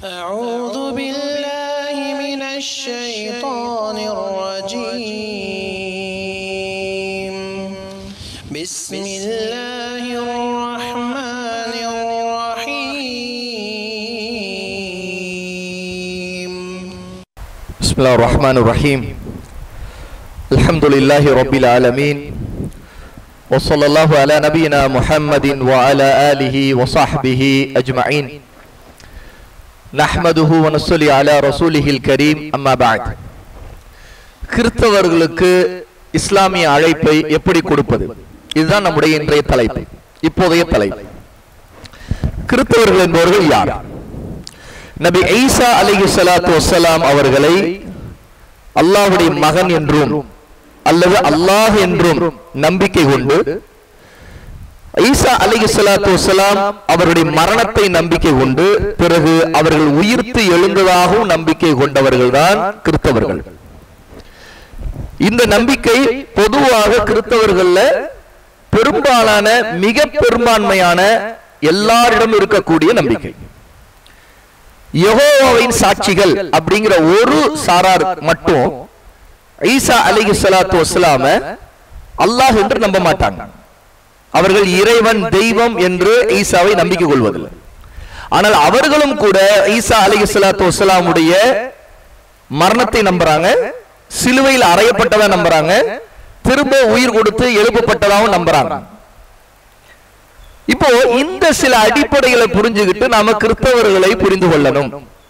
أعوذ بالله من الشيطان الرجيم بسم الله الرحمن الرحيم بسم الله الرحمن الرحيم الحمد لله رب العالمين وصلى الله على نبينا محمد وعلى آله وصحبه أجمعين نحمده ونصلي على رسوله الكريم أما بعد கிறிஸ்தவர்களுக்கு இஸ்லாமிய அழைப்பை எப்படி கொடுப்பது இதுதான் நம்முடைய இன்றைய தலைப்பு இப்போதைய தலைப்பு கிறிஸ்தவர்கள் என்பவர்கள் யார் நபி ஈசா அலிஹி ஸலாத்து வஸ்ஸலாம் அவர்களை அல்லாஹ்வுடைய மகன் என்றும் அல்லது அல்லாஹ் என்றும் நம்பிக்கை கொண்டு ஈசா அலிஹி ஸலாத்து வஸ்ஸலாம் அவருடைய மரணத்தை நம்பிக்கை கொண்டு பிறகு அவர்கள் உயிர்த்து எழுந்ததாகவும் நம்பிக்கை கொண்டவர்கள்தான் கிறிஸ்தவர்கள் இந்த நம்பிக்கை பொதுவாக கிறிஸ்தவர்கள்ல பெரும்பாலான மிக பெரும்பான்மையான எல்லாரிடம் இருக்கக்கூடிய நம்பிக்கை யெகோவாவின் சாட்சிகள் அப்படிங்கிற ஒரு சாரார் மட்டும் ஈசா அலிஹி ஸலாத்து வஸ்ஸலாம அல்லாஹ் என்று நம்ப மாட்டாங்க அவர்கள் இறைவன் தெய்வம் என்று ஈசாவை நம்பிக்கை கொள்வதில்லை ஆனால் அவர்களும் கூட ஈசா அலிஹி ஸலாத்து வஸ்ஸலாமுடைய மரணத்தை நம்புறாங்க சிலுவையில் அறையப்பட்டதா நம்புறாங்க திரும்ப உயிர் கொடுத்து எழுப்பப்பட்டதாகவும் நம்புறாங்க இப்போ இந்த சில அடிப்படைகளை புரிஞ்சுக்கிட்டு நாம கிறிஸ்தவர்களை புரிந்து கொள்ளணும்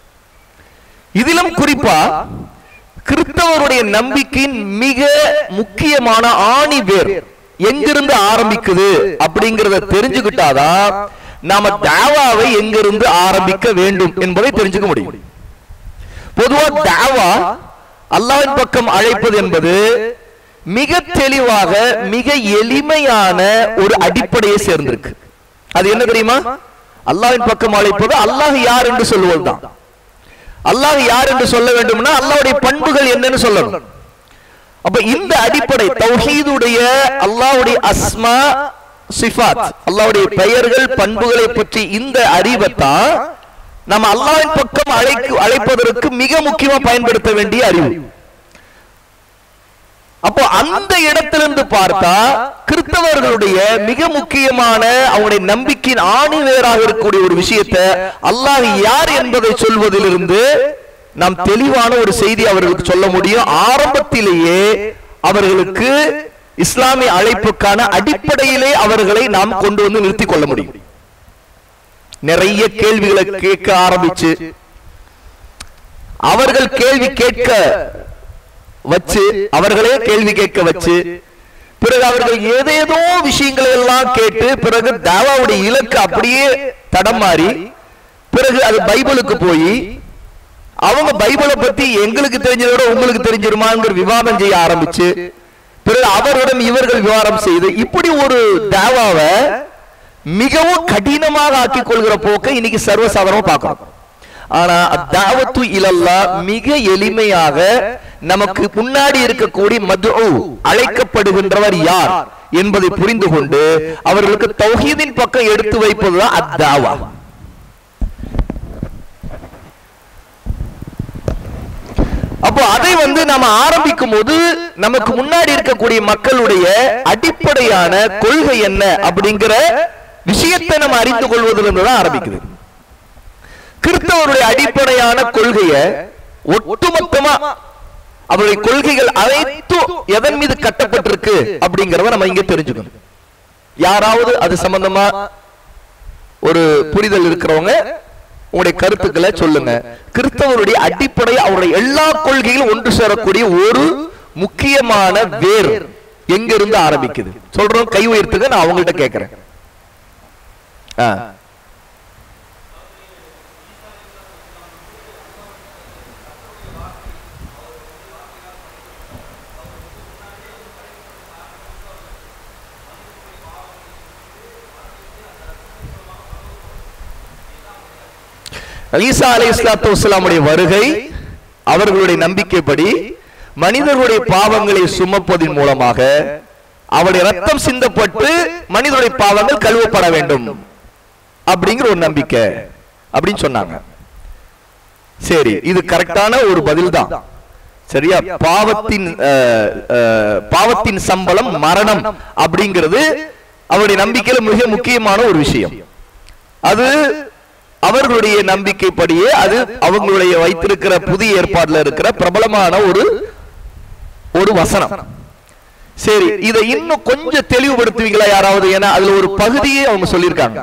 இதிலும் குறிப்பா கிறிஸ்தவருடைய நம்பிக்கையின் மிக முக்கியமான ஆணி வேர் எங்கிருந்து ஆரம்பிக்குது அப்படிங்கறத தெரிஞ்சுக்கிட்டாதான் நாம தாவாவை எங்கிருந்து ஆரம்பிக்க வேண்டும் என்பதை தெரிஞ்சுக்க முடியும் பொதுவா தாவா அல்லாஹ்வின் பக்கம் அழைப்பது என்பது மிக தெளிவாக மிக எளிமையான ஒரு அடிப்படையை சேர்ந்திருக்கு அது என்ன தெரியுமா அல்லாஹ்வின் பக்கம் அழைப்பது அல்லாஹ் யார் என்று சொல்லுவதுதான் அல்லாஹ் யார் என்று சொல்ல வேண்டும்னா அல்லாஹ்வுடைய பண்புகள் என்னன்னு சொல்லணும் அப்ப இந்த அடிப்படை தௌஹீதுடைய அல்லாஹ்வுடைய அஸ்மா சிஃபாத் அல்லாஹ்வுடைய பெயர்கள் பண்புகளை பற்றி இந்த அறிவைத்தான் நம்ம அல்லாஹ்வின் பக்கம் அழைக்கு அழைப்பதற்கு மிக முக்கியமா பயன்படுத்த வேண்டிய அறிவு அப்போ அந்த இடத்திலிருந்து பார்த்தா கிறிஸ்தவர்களுடைய மிக முக்கியமான அவங்களுடைய நம்பிக்கையின் ஆணிவேராக இருக்கக்கூடிய ஒரு விஷயத்தை அல்லாஹ் யார் என்பதை சொல்வதிலிருந்து நாம் தெளிவான ஒரு செய்தி அவர்களுக்கு சொல்ல முடியும் ஆரம்பத்திலேயே அவர்களுக்கு இஸ்லாமிய அழைப்புக்கான அடிப்படையிலே அவர்களை நாம் கொண்டு வந்து நிறுத்திக் கொள்ள முடியும் நிறைய கேள்விகளை கேட்க ஆரம்பிச்சு அவர்கள் கேள்வி கேட்க வச்சு அவர்களே கேள்வி கேட்க வச்சு பிறகு அவர்கள் ஏதேதோ விஷயங்களை எல்லாம் கேட்டு பிறகு தாவாவுடைய இலக்கு அப்படியே தடம் மாறி பிறகு அது பைபிளுக்கு போய் அவங்க பைபிளை பத்தி எங்களுக்கு தெரிஞ்சதை விட உங்களுக்கு தெரிஞ்சிருமாங்கிற விவாதம் செய்ய ஆரம்பிச்சு பிறகு அவரிடம் இவர்கள் விவாதம் செய்து இப்படி ஒரு தாவாவை மிகவும் கடினமாக ஆக்கிக் கொள்கிற போக்கை இன்னைக்கு சர்வசாதாரணமா பார்க்கணும் ஆனா அத்தாவத்து இலல்லா மிக எளிமையாக நமக்கு முன்னாடி இருக்கக்கூடிய மது அழைக்கப்படுகின்றவர் யார் என்பதை புரிந்து கொண்டு அவர்களுக்கு தௌஹீதின் பக்கம் எடுத்து வைப்பதுதான் அத்தாவா அப்போ அதை வந்து நம்ம ஆரம்பிக்கும் போது நமக்கு முன்னாடி இருக்கக்கூடிய மக்களுடைய அடிப்படையான கொள்கை என்ன அப்படிங்கிற விஷயத்தை நம்ம அறிந்து கொள்வதிலிருந்து தான் ஆரம்பிக்குது கிறிஸ்தவருடைய அடிப்படையான கொள்கையை ஒட்டுமொத்தமா அவருடைய கொள்கைகள் அனைத்தும் எதன் மீது கட்டப்பட்டிருக்கு அப்படிங்கறத நம்ம இங்க தெரிஞ்சுக்கணும் யாராவது அது சம்பந்தமா ஒரு புரிதல் இருக்கிறவங்க உங்களுடைய கருத்துக்களை சொல்லுங்க கிறிஸ்தவருடைய அடிப்படை அவருடைய எல்லா கொள்கைகளும் ஒன்று சேரக்கூடிய ஒரு முக்கியமான வேர் எங்க இருந்து ஆரம்பிக்குது சொல்றோம் கை உயர்த்துங்க நான் அவங்கள்ட்ட கேட்கிறேன் ஆ ஈசா அலை இஸ்லாத்து வஸ்லாமுடைய வருகை அவர்களுடைய நம்பிக்கைப்படி மனிதர்களுடைய பாவங்களை சுமப்பதின் மூலமாக அவருடைய ரத்தம் சிந்தப்பட்டு மனிதனுடைய பாவங்கள் கழுவப்பட வேண்டும் அப்படிங்கிற ஒரு நம்பிக்கை அப்படின்னு சொன்னாங்க சரி இது கரெக்டான ஒரு பதில் தான் சரியா பாவத்தின் அஹ், அஹ், பாவத்தின் சம்பளம் மரணம் அப்படிங்கிறது அவருடைய நம்பிக்கையில மிக முக்கியமான ஒரு விஷயம் அது அவர்களுடைய நம்பிக்கைப்படியே அது அவங்களுடைய வைத்திருக்கிற புதிய ஏற்பாடுல இருக்கிற பிரபலமான ஒரு ஒரு வசனம் சரி இதை இன்னும் கொஞ்சம் தெளிவுபடுத்துவீங்களா யாராவது ஏன்னா அதுல ஒரு பகுதியே அவங்க சொல்லியிருக்காங்க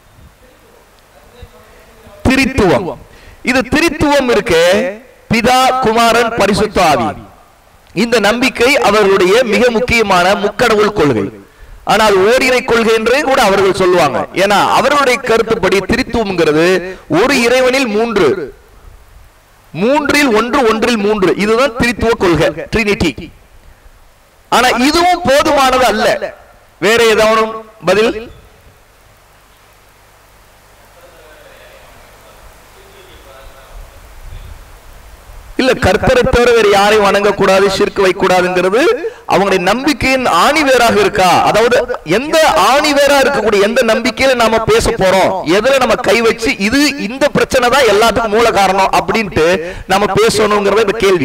திரித்துவம் இது திரித்துவம் இருக்கு பிதா குமாரன் பரிசுத்த ஆவி இந்த நம்பிக்கை அவர்களுடைய மிக முக்கியமான முக்கடவுள் கொள்கை ஆனால் ஓரிரை கொள்கை என்றே கூட அவர்கள் சொல்லுவாங்க ஏன்னா அவர்களுடைய கருத்துப்படி திரித்துவம்ங்கிறது ஒரு இறைவனில் மூன்று மூன்றில் ஒன்று ஒன்றில் மூன்று இதுதான் திரித்துவ கொள்கை ட்ரினிட்டி ஆனா இதுவும் போதுமானது அல்ல வேற ஏதாவது பதில் இல்ல கர்த்தரை தவிர வேற யாரையும் வணங்கக்கூடாது ஷிர்க் வைக்கக்கூடாதுங்கிறது அவங்களுடைய நம்பிக்கையின் ஆணிவேராக இருக்கா அதாவது எந்த ஆணிவேரா இருக்கக்கூடிய எந்த நம்பிக்கையில நாம பேச போறோம் எதுல நம்ம கை வச்சு இது இந்த பிரச்சனை தான் எல்லாத்துக்கும் மூல காரணம் அப்படின்ட்டு நம்ம பேசணுங்கிறத இந்த கேள்வி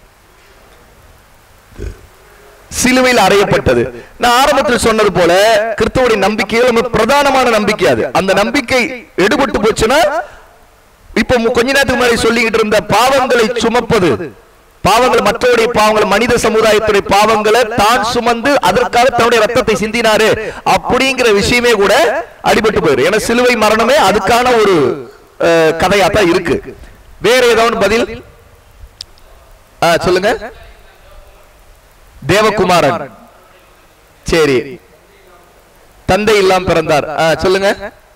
சிலுவையில் அறையப்பட்டது நான் ஆரம்பத்தில் சொன்னது போல கிறிஸ்துவோடைய நம்பிக்கையில் நம்ம பிரதானமான நம்பிக்கை அது அந்த நம்பிக்கை எடுபட்டு போச்சுன்னா இப்ப மு- கொஞ்ச நேரத்துக்கு முன்னாடி சொல்லிக்கிட்டு இருந்த பாவங்களை சுமப்பது பாவங்கள் மற்றவருடைய பாவங்கள் மனித சமுதாயத்துடைய பாவங்களை தான் சுமந்து அதற்காக தன்னுடைய ரத்தத்தை சிந்தினாரு அப்படிங்கிற விஷயமே கூட அடிபட்டு போயிரு ஏன்னா சிலுவை மரணமே அதுக்கான ஒரு அஹ், கதையா தான் இருக்கு வேற ஏதாவது பதில் ஆ, சொல்லுங்க தேவகுமாரன் சரி தந்தை இல்லாம பிறந்தார் ஆ, சொல்லுங்க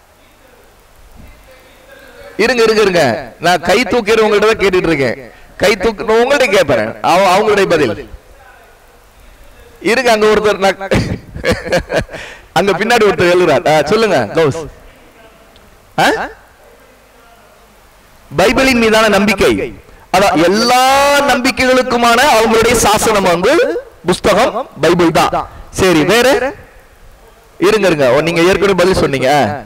இருங்க இருங்க இருங்க நான் கை தூக்கிறவங்கள்ட்ட தான் கேட்டுட்டு இருக்கேன் கை தூக்கு நான் உங்கள்ட்ட கேட்பறேன் அவ- அவங்களுடைய பதில் இருங்க அங்க ஒருத்தர் நான் அங்க பின்னாடி ஒருத்தர் எழுதுறார் ஆ, சொல்லுங்க கௌஸ் ஆ? பைபிளின் மீதான நம்பிக்கை அதான் எல்லா நம்பிக்கைகளுக்குமான அவங்களுடைய சாசனம் வந்து புஸ்தகம் பைபிள் தான் சரி வேற இருங்க இருங்க ஓ, நீங்க ஏற்கனவே பதில் சொன்னீங்க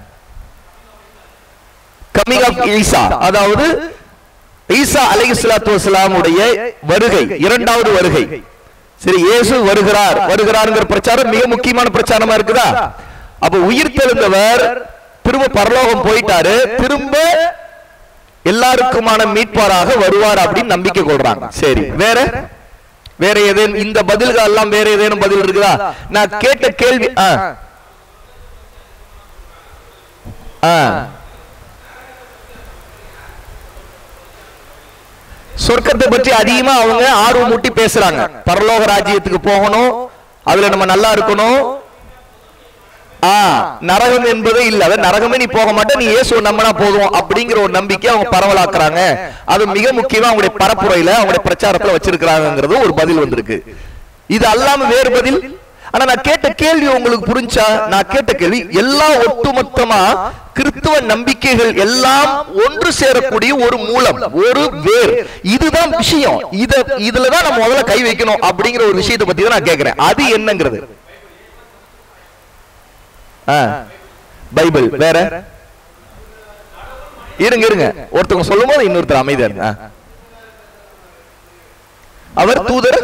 கமிங் ஆஃப் ஈசா அதாவது ஈசா அலைஹிஸ்ஸலாத்து வஸலாமுடைய வருகை இரண்டாவது வருகை சரி இயேசு வருகிறார் வருகிறார்ங்கிற பிரச்சாரம் மிக முக்கியமான பிரச்சாரமா இருக்குதா அப்ப உயிர் தெழுந்தவர் திரும்ப பரலோகம் போயிட்டாரு திரும்ப எல்லாருக்குமான மீட்பாராக வருவார் அப்படின்னு நம்பிக்கை கொள்றாங்க சரி வேற வேற ஏதேனும் இந்த பதில்கள் எல்லாம் வேற ஏதேனும் பதில் இருக்குதா நான் கேட்ட கேள்வி ஆ ஆ சொர்க்கத்தை பற்றி அதிகமா அவங்க ஆர்வம் மூட்டி பேசுறாங்க பரலோக ராஜ்யத்துக்கு போகணும் அதுல நம்ம நல்லா இருக்கணும் ஆ நரகம் என்பதே இல்ல அதாவது நரகமே நீ போக மாட்ட நீ இயேசுவை நம்பினா போதும் அப்படிங்கிற ஒரு நம்பிக்கை அவங்க பரவலாக்குறாங்க அது மிக முக்கியமா அவங்களுடைய பரப்புரையில அவங்களுடைய பிரச்சாரத்துல வச்சிருக்கிறாங்கிறது ஒரு பதில் வந்திருக்கு இது அல்லாம வேறு பதில் ஆனா நான் கேட்ட கேள்வி உங்களுக்கு புரிஞ்சா நான் கேட்ட கேள்வி எல்லாம் ஒட்டுமொத்தமா கிறிஸ்துவ நம்பிக்கைகள் எல்லாம் ஒன்று சேரக்கூடிய ஒரு மூலம் ஒரு வேர் இதுதான் விஷயம் இத இதுலதான் நம்ம முதல்ல கை வைக்கணும் அப்படிங்கிற ஒரு விஷயத்தை பத்தி தான் நான் கேக்குறேன் அது என்னங்கிறது ஆ, பைபிள் வேற இருங்க இருங்க ஒருத்தவங்க சொல்லும் போது இன்னொருத்தர் அமைதியா இருங்க ஆ. அவர் தூதர்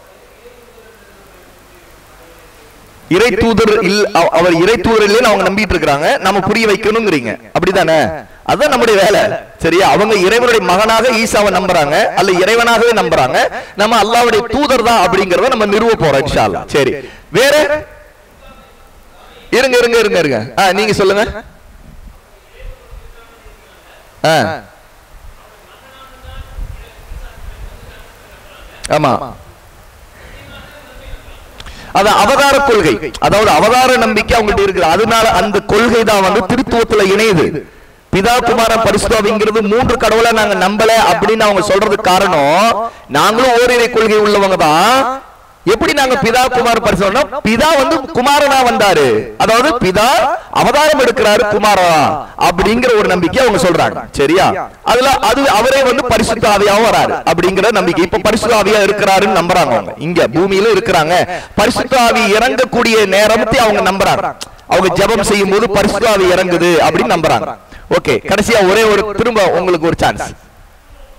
இறை தூதர் இல்ல அவ- அவர் இறை தூதர் இல்லைன்னு அவங்க நம்பிட்டு இருக்காங்க நம்ம புரிய வைக்கணுங்கிறீங்க அப்படிதானே அதுதான் நம்முடைய வேலை சரியா அவங்க இறைவனுடைய மகனாக ஈசாவை நம்புறாங்க அல்ல இறைவனாகவே நம்புறாங்க நம்ம அல்லாஹ்வுடைய தூதர் தான் அப்படிங்கறத நம்ம நிறுவ போறோம் இன்ஷா அல்லாஹ் சரி வேற இருங்க இருங்க இருங்க இருங்க ஆ நீங்க சொல்லுங்க ஆ ஆமா அது அவதார கொள்கை அதாவது அவதார நம்பிக்கை அவங்ககிட்ட இருக்குது அதனால அந்த கொள்கை தான் வந்து திருத்துவத்துல இணையுது பிதா குமாரன் பரிசுத்தாவிங்கிறது மூன்று கடவுளை நாங்க நம்பல அப்படின்னு அவங்க சொல்றதுக்கு காரணம் நாங்களும் ஓரிரை கொள்கை உள்ளவங்க தான் எப்படி நாங்க பிதா குமார் பரிசுனா பிதா வந்து குமாரனா வந்தாரு அதாவது பிதா அவதாரம் எடுக்கிறாரு குமாரா அப்படிங்கிற ஒரு நம்பிக்கை அவங்க சொல்றாங்க சரியா அதுல அது அவரே வந்து பரிசுத்த ஆவியாவும் வராரு அப்படிங்கிற நம்பிக்கை இப்ப பரிசுத்த ஆவியா இருக்கிறாருன்னு நம்புறாங்க அவங்க இங்க பூமியில இருக்கிறாங்க பரிசுத்த ஆவி இறங்கக்கூடிய நேரத்தை அவங்க நம்புறாங்க அவங்க ஜெபம் செய்யும் போது பரிசுத்த ஆவி இறங்குது அப்படின்னு நம்புறாங்க ஓகே கடைசியா ஒரே ஒரு திரும்ப உங்களுக்கு ஒரு சான்ஸ்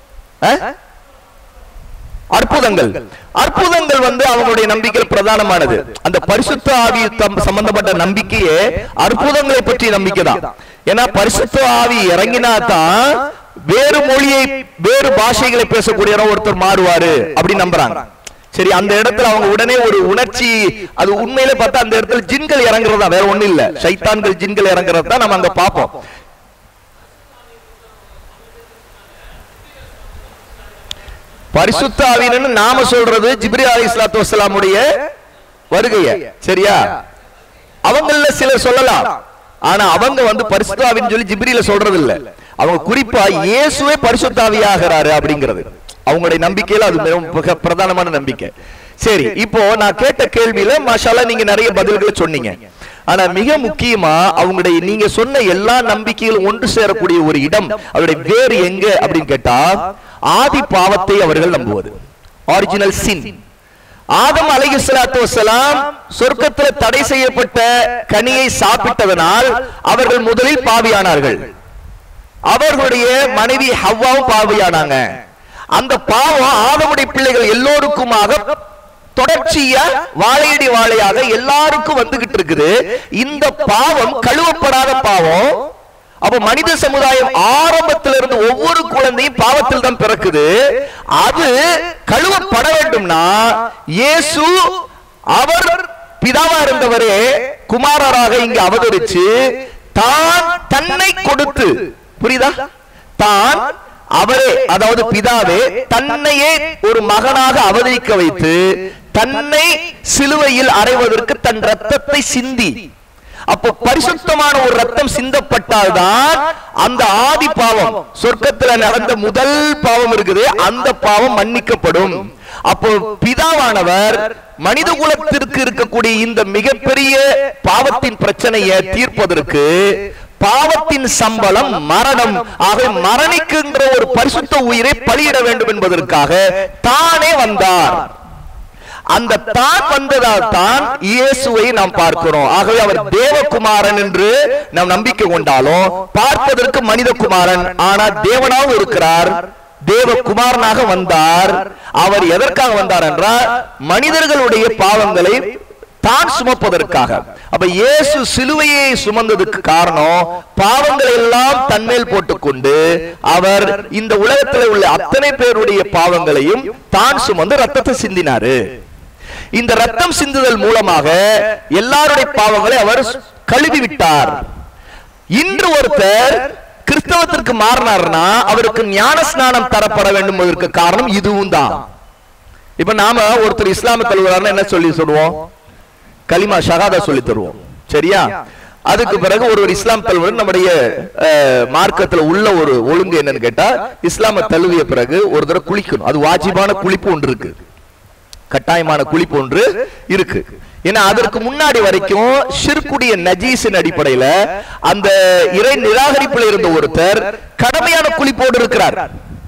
அஹ்? அற்புதங்கள் அற்புதங்கள் வந்து அவங்களுடைய நம்பிக்கையில் பிரதானமானது அந்த பரிசுத்த ஆவி தம்- சம்பந்தப்பட்ட நம்பிக்கையே அற்புதங்களை பற்றிய நம்பிக்கை தான் ஏன்னா பரிசுத்த ஆவி இறங்கினா தான் வேறு மொழியை வேறு பாஷைகளை பேசக்கூடிய ஒருத்தர் மாறுவாரு அப்படின்னு நம்புறாங்க சரி அந்த இடத்துல அவங்க உடனே ஒரு உணர்ச்சி அது உண்மையில பார்த்தா அந்த இடத்துல ஜின்கள் இறங்குறதா வேற ஒண்ணும் இல்ல சைத்தான்கள் ஜின்கள் இறங்குறது தான் நம்ம அங்க பார்ப்போம் பரிசுத்த ஆவின்னு நாம சொல்றது ஜிப்ரி அலி இஸ்லாத்து வசலாமுடைய வருகைய சரியா அவங்கள சிலர் சொல்லலாம் ஆனா அவங்க வந்து பரிசுத்த ஆவின்னு சொல்லி ஜிப்ரியில சொல்றது இல்ல அவங்க குறிப்பா இயேசுவே பரிசுத்த ஆவியாகிறாரு அப்படிங்கிறது அவங்களுடைய நம்பிக்கையில அது மிகவும் மிக பிரதானமான நம்பிக்கை சரி இப்போ நான் கேட்ட கேள்வியில மாஷாலா நீங்க நிறைய பதில்களை சொன்னீங்க ஆனா மிக முக்கியமா அவங்களுடைய நீங்க சொன்ன எல்லா நம்பிக்கைகளும் ஒன்று சேரக்கூடிய ஒரு இடம் அவருடைய வேறு எங்க அப்படின்னு கேட்டா ஆதி பாவத்தை அவர்கள் நம்புவது ஒரிஜினல் சின் ஆதம் அலைஹிஸ்ஸலாத்து வஸ்ஸலாம் சொர்க்கத்துல தடை செய்யப்பட்ட கனியை சாப்பிட்டதனால் அவர்கள் முதலில் பாவியானார்கள் அவர்களுடைய மனைவி ஹவ்வாவும் பாவியானாங்க அந்த பாவம் ஆதமுடைய பிள்ளைகள் எல்லோருக்குமாக தொடர்ச்சியா வாழையடி வாழையாக எல்லாருக்கும் வந்துகிட்டு இருக்குது இந்த பாவம் கழுவப்படாத பாவம் அப்ப மனித சமுதாயம் ஆரம்பத்திலிருந்து ஒவ்வொரு குழந்தையும் பாவத்தில் தான் பிறக்குது அது கழுவப்பட வேண்டும்னா இயேசு அவர் பிதாவா இருந்தவரே குமாரராக இங்கு அவதரிச்சு தான் தன்னை கொடுத்து புரியுதா தான் அவரே அதாவது பிதாவே தன்னையே ஒரு மகனாக அவதரிக்க வைத்து தன்னை சிலுவையில் அறைவதற்கு தன் ரத்தத்தை சிந்தி அப்போ பரிசுத்தமான ஒரு ரத்தம் சிந்தப்பட்டால்தான் அந்த ஆதி பாவம் சொர்க்கத்துல நடந்த முதல் பாவம் இருக்குது அந்த பாவம் மன்னிக்கப்படும் அப்போ பிதாவானவர் மனித குலத்திற்கு இருக்கக்கூடிய இந்த மிகப்பெரிய பாவத்தின் பிரச்சனையை தீர்ப்பதற்கு பாவத்தின் சம்பளம் மரணம் ஆக மரணிக்கின்ற ஒரு பரிசுத்த உயிரை பலியிட வேண்டும் என்பதற்காக தானே வந்தார் அந்த தான் வந்ததால் தான் இயேசுவை நாம் பார்க்கிறோம் ஆகவே அவர் தேவகுமாரன் என்று நாம் நம்பிக்கை கொண்டாலும் பார்ப்பதற்கு மனித குமாரன் ஆனா தேவனாகவும் இருக்கிறார் தேவகுமாரனாக வந்தார் அவர் எதற்காக வந்தார் என்றால் மனிதர்களுடைய பாவங்களை தான் சுமப்பதற்காக அப்ப இயேசு சிலுவையை சுமந்ததுக்கு காரணம் பாவங்களை எல்லாம் தன்மேல் போட்டுக்கொண்டு அவர் இந்த உலகத்தில் உள்ள அத்தனை பேருடைய பாவங்களையும் தான் சுமந்து ரத்தத்தை சிந்தினாரு இந்த ரத்தம் சிந்துதல் மூலமாக எல்லாருடைய பாவங்களை அவர் கழுவி விட்டார் இன்று ஒருத்தர் கிறிஸ்தவத்திற்கு மாறினார்னா அவருக்கு ஞான ஸ்நானம் தரப்பட வேண்டும் என்பதற்கு காரணம் இதுவும் தான் இப்ப நாம ஒருத்தர் இஸ்லாம தழுவுறாருன்னா என்ன சொல்லி சொல்லுவோம் கலிமா ஷஹாதா சொல்லி தருவோம் சரியா அதுக்கு பிறகு ஒரு ஒரு இஸ்லாம் தழுவர் நம்முடைய அஹ், மார்க்கத்துல உள்ள ஒரு ஒழுங்கு என்னன்னு கேட்டா இஸ்லாம தழுவிய பிறகு ஒரு தடவை குளிக்கணும் அது வாஜிபான குளிப்பு ஒன்று இருக்கு கட்டாயமான குளிப்பு ஒன்று இருக்கு ஏன்னா அதற்கு முன்னாடி வரைக்கும் ஷிர்குடைய நஜீஸின் அடிப்படையில அந்த இறை நிராகரிப்பில் இருந்த ஒருத்தர் கடமையான குளிப்போடு இருக்கிறார்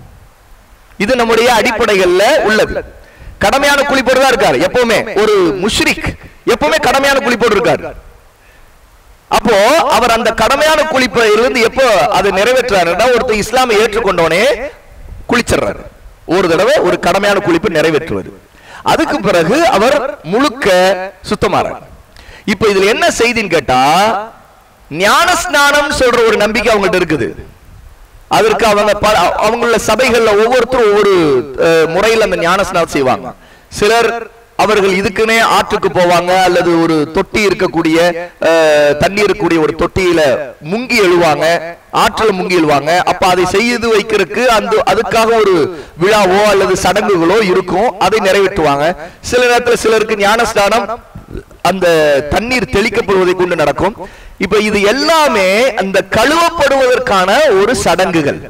இது நம்முடைய அடிப்படைகள்ல உள்ளது கடமையான குளிப்போடு தான் இருக்கார் எப்பவுமே ஒரு முஷ்ரிக் எப்பவுமே கடமையான குளிப்போடு இருக்கார் அப்போ அவர் அந்த கடமையான குளிப்பை இருந்து எப்போ அதை நிறைவேற்றாருன்னா ஒருத்தர் இஸ்லாமை ஏற்றுக்கொண்டவனே குளிச்சிடுறாரு ஒரு தடவை ஒரு கடமையான குளிப்பு நிறைவேற்றுவது அதுக்கு பிறகு அவர் முழுக்க சுத்தமாறார் இப்ப இதுல என்ன செய்தின்னு கேட்டா ஞான ஸ்நானம் சொல்ற ஒரு நம்பிக்கை அவங்கள்ட்ட இருக்குது அதற்கு அவங்க ப- அவங்கள சபைகள்ல ஒவ்வொருத்தரும் ஒவ்வொரு அஹ், முறையில் அந்த ஞான ஸ்நானம் செய்வாங்க சிலர் அவர்கள் இதுக்குன்னே ஆற்றுக்கு போவாங்க அல்லது ஒரு தொட்டி இருக்கக்கூடிய அஹ், தண்ணி இருக்கக்கூடிய ஒரு தொட்டியில முங்கி எழுவாங்க ஆற்றுல முங்கி எழுவாங்க அப்ப அதை செய்து வைக்கிறதுக்கு அந்த அதுக்காக ஒரு விழாவோ அல்லது சடங்குகளோ இருக்கும் அதை நிறைவேற்றுவாங்க சில நேரத்துல சிலருக்கு ஞானஸ்தானம் அந்த தண்ணீர் தெளிக்கப்படுவதை கொண்டு நடக்கும் இப்ப இது எல்லாமே அந்த கழுவப்படுவதற்கான ஒரு சடங்குகள்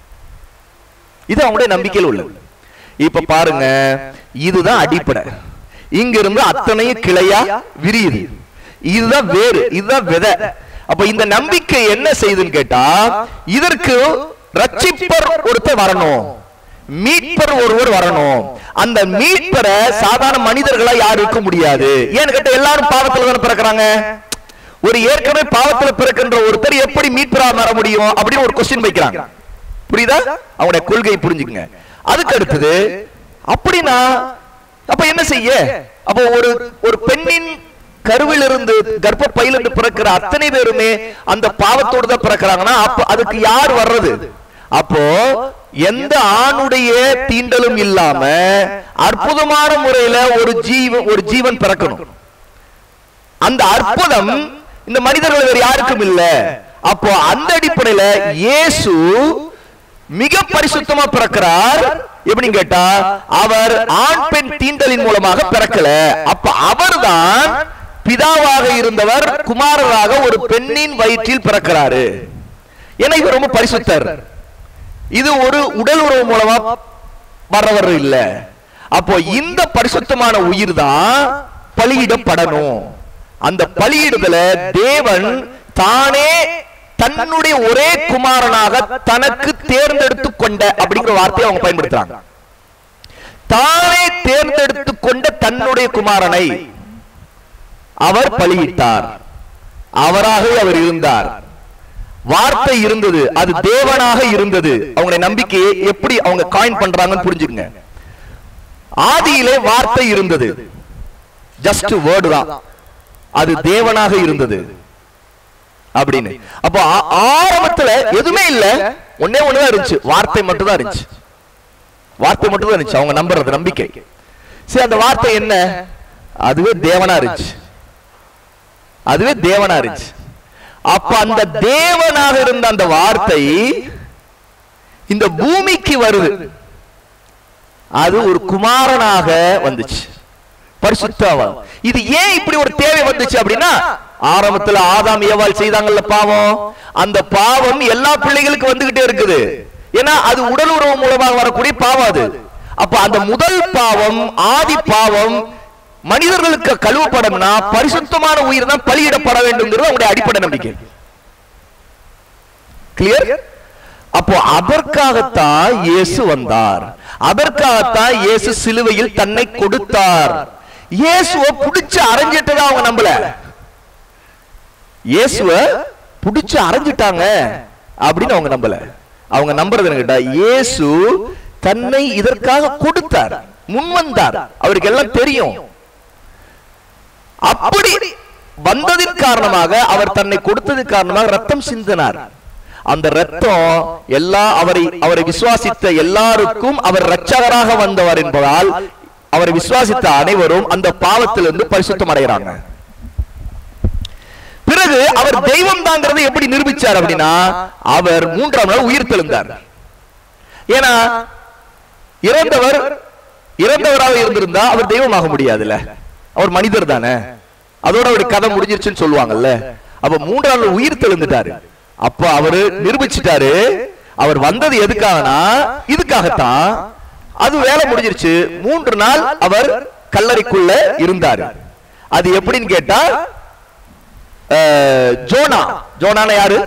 இது அவங்களுடைய நம்பிக்கையில் உள்ளது இப்ப பாருங்க இதுதான் அடிப்படை இங்க இருந்து அத்தனையும் கிளையா விரியுது இதுதான் வேறு இதுதான் விதை அப்ப இந்த நம்பிக்கை என்ன செய்யுதுன்னு கேட்டா இதற்கு ரட்சிப்பர் ஒருத்தர் வரணும் மீட்பர் ஒருவர் வரணும் அந்த மீட்பரை சாதாரண மனிதர்களா யாரும் இருக்க முடியாது ஏன்னு கேட்டா எல்லாரும் பாவத்துல தானே பிறக்கிறாங்க ஒரு ஏற்கனவே பாவத்துல பிறக்கின்ற ஒருத்தர் எப்படி மீட்பரா மாற முடியும் அப்படின்னு ஒரு கொஸ்டின் வைக்கிறாங்க புரியுதா அவங்களுடைய கொள்கையை புரிஞ்சுக்கங்க அதுக்கு அடுத்தது அப்படின்னா அப்ப என்ன செய்ய அப்போ ஒரு ஒரு பெண்ணின் கருவிலிருந்து கர்ப்ப பையிலிருந்து பிறக்கிற அத்தனை பேருமே அந்த பாவத்தோடு தான் பிறக்கிறாங்கன்னா அப்ப அதுக்கு யார் வர்றது அப்போ எந்த ஆணுடைய தீண்டலும் இல்லாம அற்புதமான முறையில ஒரு ஜீவன் ஒரு ஜீவன் பிறக்கணும் அந்த அற்புதம் இந்த மனிதர்கள் வேறு யாருக்கும் இல்ல அப்போ அந்த அடிப்படையில இயேசு மிக பரிசுத்தமா பிறக்கிறார் எப்படின்னு கேட்டா அவர் ஆண் பெண் தீண்டலின் மூலமாக பிறக்கல அப்ப அவர்தான் பிதாவாக இருந்தவர் குமாரராக ஒரு பெண்ணின் வயிற்றில் பிறக்கிறாரு ஏன்னா இவர் ரொம்ப பரிசுத்தர் இது ஒரு உடல் உறவு மூலமா வர்றவர் இல்ல அப்போ இந்த பரிசுத்தமான உயிர் தான் பலியிடப்படணும் அந்த பலியிடுதல தேவன் தானே தன்னுடைய ஒரே குமாரனாக தனக்கு தேர்ந்தெடுத்து கொண்ட அப்படிங்கிற வார்த்தையை அவங்க பயன்படுத்துறாங்க தானே தேர்ந்தெடுத்து கொண்ட தன்னுடைய குமாரனை அவர் பலியிட்டார் அவராகவே அவர் இருந்தார் வார்த்தை இருந்தது அது தேவனாக இருந்தது அவங்களுடைய நம்பிக்கையை எப்படி அவங்க காயின் பண்றாங்கன்னு புரிஞ்சுக்கங்க ஆதியிலே வார்த்தை இருந்தது ஜஸ்ட் வேர்டு தான் அது தேவனாக இருந்தது அப்படின்னு அப்போ ஆ- ஆரம்பத்துல எதுவுமே இல்ல ஒண்ணே ஒண்ணுதான் இருந்துச்சு வார்த்தை மட்டும் தான் இருந்துச்சு வார்த்தை மட்டும் தான் இருந்துச்சு அவங்க நம்புறது நம்பிக்கை சரி அந்த வார்த்தை என்ன அதுவே தேவனா இருந்துச்சு அதுவே தேவனா இருந்துச்சு அப்ப அந்த தேவனாக இருந்த அந்த வார்த்தை இந்த பூமிக்கு வருது அது ஒரு குமாரனாக வந்துச்சு பரிசுத்தாவா இது ஏன் இப்படி ஒரு தேவை வந்துச்சு அப்படின்னா ஆரம்பத்துல ஆதாம் ஏவாள் செய்தாங்கல்ல பாவம் அந்த பாவம் எல்லா பிள்ளைகளுக்கும் வந்துகிட்டே இருக்குது ஏன்னா அது உடல் உறவு மூலமாக வரக்கூடிய பாவம் அது அப்ப அந்த முதல் பாவம் ஆதி பாவம் மனிதர்களுக்கு கழுவப்படணும்னா பரிசுத்தமான உயிர் தான் பலியிடப்பட வேண்டும்ங்கிறது அவங்களுடைய அடிப்படை நம்பிக்கை கிளியர் அப்போ அதற்காகத்தான் இயேசு வந்தார் அதற்காகத்தான் இயேசு சிலுவையில் தன்னை கொடுத்தார் இயேசுவ புடிச்சு அரைஞ்சிட்டதா அவங்க நம்பல இயேசுவ புடிச்சு அரைஞ்சிட்டாங்க அப்படின்னு அவங்க நம்பல அவங்க நம்புறது என்ன கேட்டா இயேசு தன்னை இதற்காக கொடுத்தார் முன் வந்தார் அவருக்கு எல்லாம் தெரியும் அப்படி வந்ததின் காரணமாக அவர் தன்னை கொடுத்ததின் காரணமாக ரத்தம் சிந்தினார் அந்த ரத்தம் எல்லா அவரை அவரை விசுவாசித்த எல்லாருக்கும் அவர் இரட்சகராக வந்தவர் என்பதால் அவரை விசுவாசித்த அனைவரும் அந்த பாவத்திலிருந்து பரிசுத்தம் அடைகிறாங்க பிறகு அவர் தெய்வம் தாங்கிறதை எப்படி நிரூபிச்சார் அப்படின்னா அவர் மூன்றாம் நாள் உயிர் தெழுந்தார் ஏன்னா இறந்தவர் இறந்தவராக இருந்திருந்தா அவர் தெய்வமாக முடியாதுல்ல அவர் மனிதர் தானே அதோட அவருடைய கதை முடிஞ்சிருச்சுன்னு சொல்லுவாங்கல்ல அப்ப மூன்றாம் நாள் உயிர் தெழுந்துட்டாரு அப்ப அவரு நிரூபிச்சிட்டாரு அவர் வந்தது எதுக்காகனா இதுக்காகத்தான் அது வேலை முடிஞ்சிருச்சு மூன்று நாள் அவர் கல்லறைக்குள்ள இருந்தார் அது எப்படின்னு கேட்டா அஹ், ஜோனா ஜோனான யாரு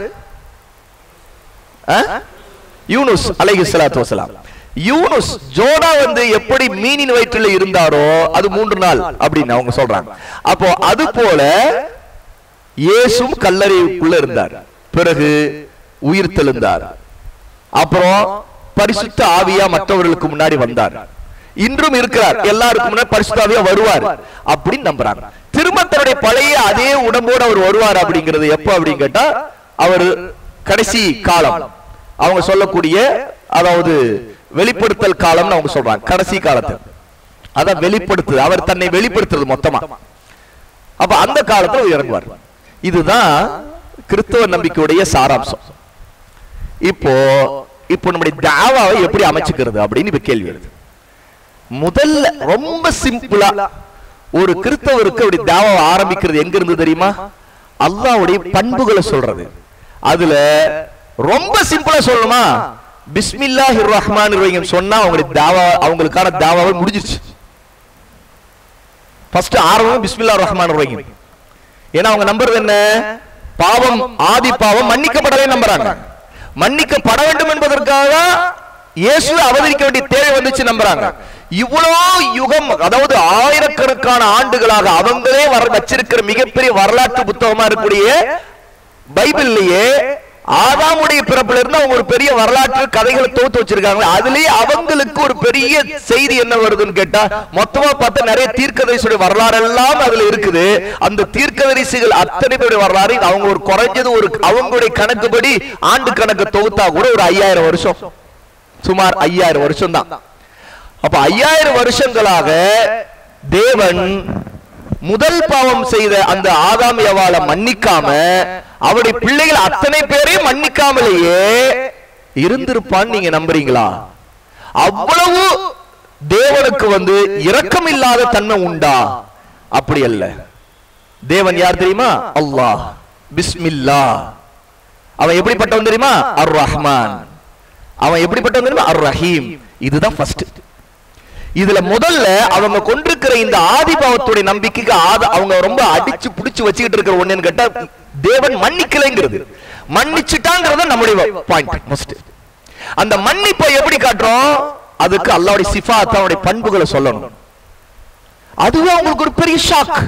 அஹ்? யூனுஸ் அலைஹி ஸலாத்து வஸலாம் யூனுஸ் ஜோனா வந்து எப்படி மீனின் வயிற்றில் இருந்தாரோ அது மூன்று நாள் அப்படின்னு அவங்க சொல்றாங்க அப்போ அது போல இயேசும் கல்லறைக்குள்ள இருந்தார் பிறகு உயிர் தெழுந்தார் அப்புறம் பரிசுத்த ஆவியா மற்றவர்களுக்கு முன்னாடி வந்தார் இன்றும் இருக்கிறார் எல்லாருக்கும் முன்னாடி பரிசுத்த ஆவியா வருவார் அப்படின்னு நம்புறாங்க திரும்ப தன்னுடைய பழைய அதே உடம்போடு அவர் வருவார் அப்படிங்கிறது எப்ப அப்படின்னு கேட்டா அவர் கடைசி காலம் அவங்க சொல்லக்கூடிய அதாவது வெளிப்படுத்தல் காலம்னு அவங்க சொல்றாங்க கடைசி காலத்து அதான் வெளிப்படுத்துது அவர் தன்னை வெளிப்படுத்துறது மொத்தமா அப்ப அந்த காலத்துல அவர் இறங்குவார் இதுதான் கிறிஸ்தவ நம்பிக்கையுடைய சாராம்சம் இப்போ இப்போ நம்முடைய தாவாவை எப்படி அமைச்சுக்கிறது அப்படின்னு இப்ப கேள்வி வருது முதல்ல ரொம்ப சிம்பிளா ஒரு கிறிஸ்தவருக்கு அப்படி தாவாவை ஆரம்பிக்கிறது எங்க இருந்து தெரியுமா அல்லாஹ்வுடைய பண்புகளை சொல்றது அதுல ரொம்ப சிம்பிளா சொல்லணுமா பிஸ்மில்லாஹிர் ரஹ்மான் ரஹீம் சொன்னா அவங்களுடைய தாவா அவங்களுக்கான தாவாவை முடிஞ்சிருச்சு ஃபர்ஸ்ட் ஆரம்பம் பிஸ்மில்லா ரஹ்மான் ரஹீம் ஏன்னா அவங்க நம்புறது என்ன பாவம் ஆதி பாவம் மன்னிக்கப்படவே நம்புறாங்க மன்னிக்கப்பட வேண்டும் என்பதற்காக இயேசு அவதரிக்க வேண்டிய தேவை வந்துச்சு நம்புறாங்க இவ்வளோ யுகம் அதாவது ஆயிரக்கணக்கான ஆண்டுகளாக அவங்களே வர வச்சிருக்கிற மிகப்பெரிய வரலாற்று புத்தகமா இருக்கக்கூடிய பைபிள்லயே ஆதாமுடைய பிறப்புல இருந்து அவங்க ஒரு பெரிய வரலாற்று கதைகளை தொகுத்து வச்சிருக்காங்க அதுலயே அவங்களுக்கு ஒரு பெரிய செய்தி என்ன வருதுன்னு கேட்டா மொத்தமா பார்த்தா நிறைய தீர்க்கதரிசியுடைய வரலாறு எல்லாம் அதுல இருக்குது அந்த தீர்க்கதரிசிகள் அத்தனை பேருடைய வரலாறு அவங்க ஒரு குறைஞ்சது ஒரு அவங்களுடைய கணக்குப்படி ஆண்டு கணக்கு தொகுத்தா கூட ஒரு ஐயாயிரம் வருஷம் சுமார் ஐயாயிரம் வருஷம் தான் அப்ப ஐயாயிரம் வருஷங்களாக தேவன் முதல் பாவம் செய்த அந்த ஆதாம் யவால மன்னிக்காம அவருடைய பிள்ளைகள் அத்தனை பேரையும் மன்னிக்காமலேயே இருந்திருப்பான்னு நீங்க நம்புறீங்களா அவ்வளவு தேவனுக்கு வந்து இரக்கம் இல்லாத தன்மை உண்டா அப்படி அல்ல தேவன் யார் தெரியுமா அல்லாஹ் பிஸ்மில்லா அவன் எப்படிப்பட்டவன் தெரியுமா அர் ரஹ்மான் அவன் எப்படிப்பட்டவன் தெரியுமா அர் ரஹீம் இதுதான் ஃபர்ஸ்ட் இதுல முதல்ல அவங்க கொண்டிருக்கிற இந்த ஆதிபாவத்துடைய நம்பிக்கைக்கு ஆத அவங்க ரொம்ப அடிச்சு புடிச்சு வச்சுக்கிட்டு இருக்கிற ஒண்ணுன்னு கேட்டா தேவன் மன்னிக்கலைங்கிறது மன்னிச்சுட்டாங்கிறத நம்முடைய பாயிண்ட் மோஸ்ட் அந்த மன்னிப்பை எப்படி காட்டுறோம் அதுக்கு அல்லாவுடைய சிஃபாத் அவனுடைய பண்புகளை சொல்லணும் அதுவே அவங்களுக்கு ஒரு பெரிய ஷாக்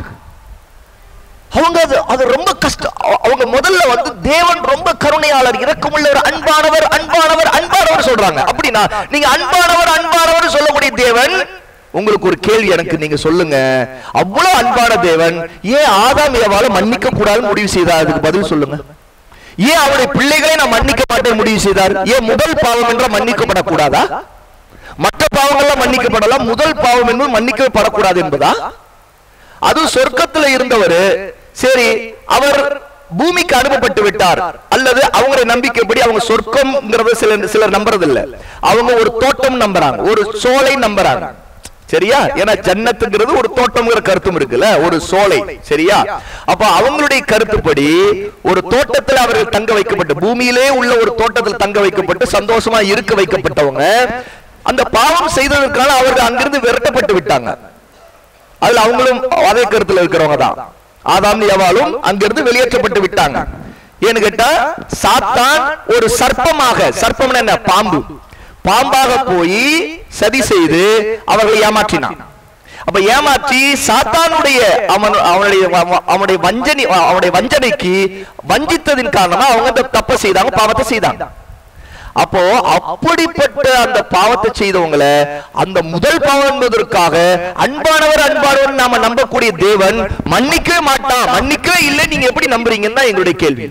அவங்க அது அது ரொம்ப கஷ்டம் அவ- அவங்க முதல்ல வந்து தேவன் ரொம்ப கருணையாளர் இரக்கமுள்ளவர் அன்பானவர் அன்பானவர் அன்பானவர் சொல்றாங்க அப்படின்னா நீங்க அன்பானவர் அன்பானவர் சொல்லக்கூடிய தேவன் உங்களுக்கு ஒரு கேள்வி எனக்கு நீங்க சொல்லுங்க அவ்வளவு அன்பான தேவன் ஏன் ஆதாம் ஏவால மன்னிக்க கூடாதுன்னு முடிவு செய்தார் அதுக்கு பதில் சொல்லுங்க ஏன் அவருடைய பிள்ளைகளை நான் மன்னிக்க மாட்டேன் முடிவு செய்தார் ஏன் முதல் பாவம் என்ற மன்னிக்கப்படக்கூடாதா மற்ற பாவங்கள்லாம் மன்னிக்கப்படலாம் முதல் பாவம் என்பது மன்னிக்கப்படக்கூடாது என்பதா அது சொர்க்கத்துல இருந்தவர் சரி அவர் பூமிக்கு அனுப்பப்பட்டு விட்டார் அல்லது அவங்களுடைய நம்பிக்கைப்படி அவங்க சொர்க்கம்ங்கிறத சிலர் சிலர் நம்புறது இல்ல அவங்க ஒரு தோட்டம் நம்புறாங்க ஒரு சோலை நம்புறாங்க சரியா ஏன்னா ஜன்னத்துங்கிறது ஒரு தோட்டம்ங்கிற கருத்தும் இருக்குல்ல ஒரு சோலை சரியா அப்ப அவங்களுடைய கருத்துப்படி ஒரு தோட்டத்தில் அவர்கள் தங்க வைக்கப்பட்டு பூமியிலே உள்ள ஒரு தோட்டத்தில் தங்க வைக்கப்பட்டு சந்தோஷமா இருக்க வைக்கப்பட்டவங்க அந்த பாவம் செய்ததற்கான அவர்கள் அங்கிருந்து விரட்டப்பட்டு விட்டாங்க அதுல அவங்களும் அதே கருத்துல இருக்கிறவங்க தான் ஆதாம் யவாலும் அங்கிருந்து வெளியேற்றப்பட்டு விட்டாங்க ஏன்னு கேட்டா சாத்தான் ஒரு சர்ப்பமாக சர்ப்பம் என்ன பாம்பு பாம்பாக போய் சதி செய்து அவர்களை ஏமாற்றினான் அப்ப ஏமாற்றி சாத்தானுடைய அவன் அவனுடைய அவ- அவனுடைய வஞ்சனி அவனுடைய வஞ்சனைக்கு வஞ்சித்ததின் காரணமா அவங்க அந்த தப்பை செய்தாங்க பாவத்தை செய்தாங்க அப்போ அப்படிப்பட்ட அந்த பாவத்தை செய்தவங்களை அந்த முதல் பாவம் என்பதற்காக அன்பானவர் அன்பானவர் நாம நம்பக்கூடிய தேவன் மன்னிக்கவே மாட்டான் மன்னிக்கவே இல்லை நீங்க எப்படி நம்புறீங்கன்னு தான் எங்களுடைய கேள்வி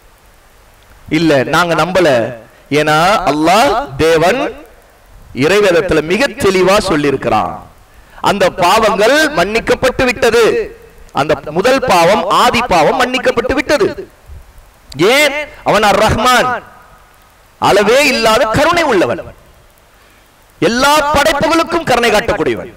இல்ல நாங்க நம்பல ஏன்னா அல்லாஹ் தேவன் இறைவேதத்துல மிக தெளிவா சொல்லியிருக்கிறான் அந்த பாவங்கள் மன்னிக்கப்பட்டு விட்டது அந்த முதல் பாவம் ஆதி பாவம் மன்னிக்கப்பட்டு விட்டது ஏன் அவன் அர் ரஹ்மான் அளவே இல்லாத கருணை உள்ளவன் எல்லா படைப்புகளுக்கும் கருணை காட்டக்கூடியவன்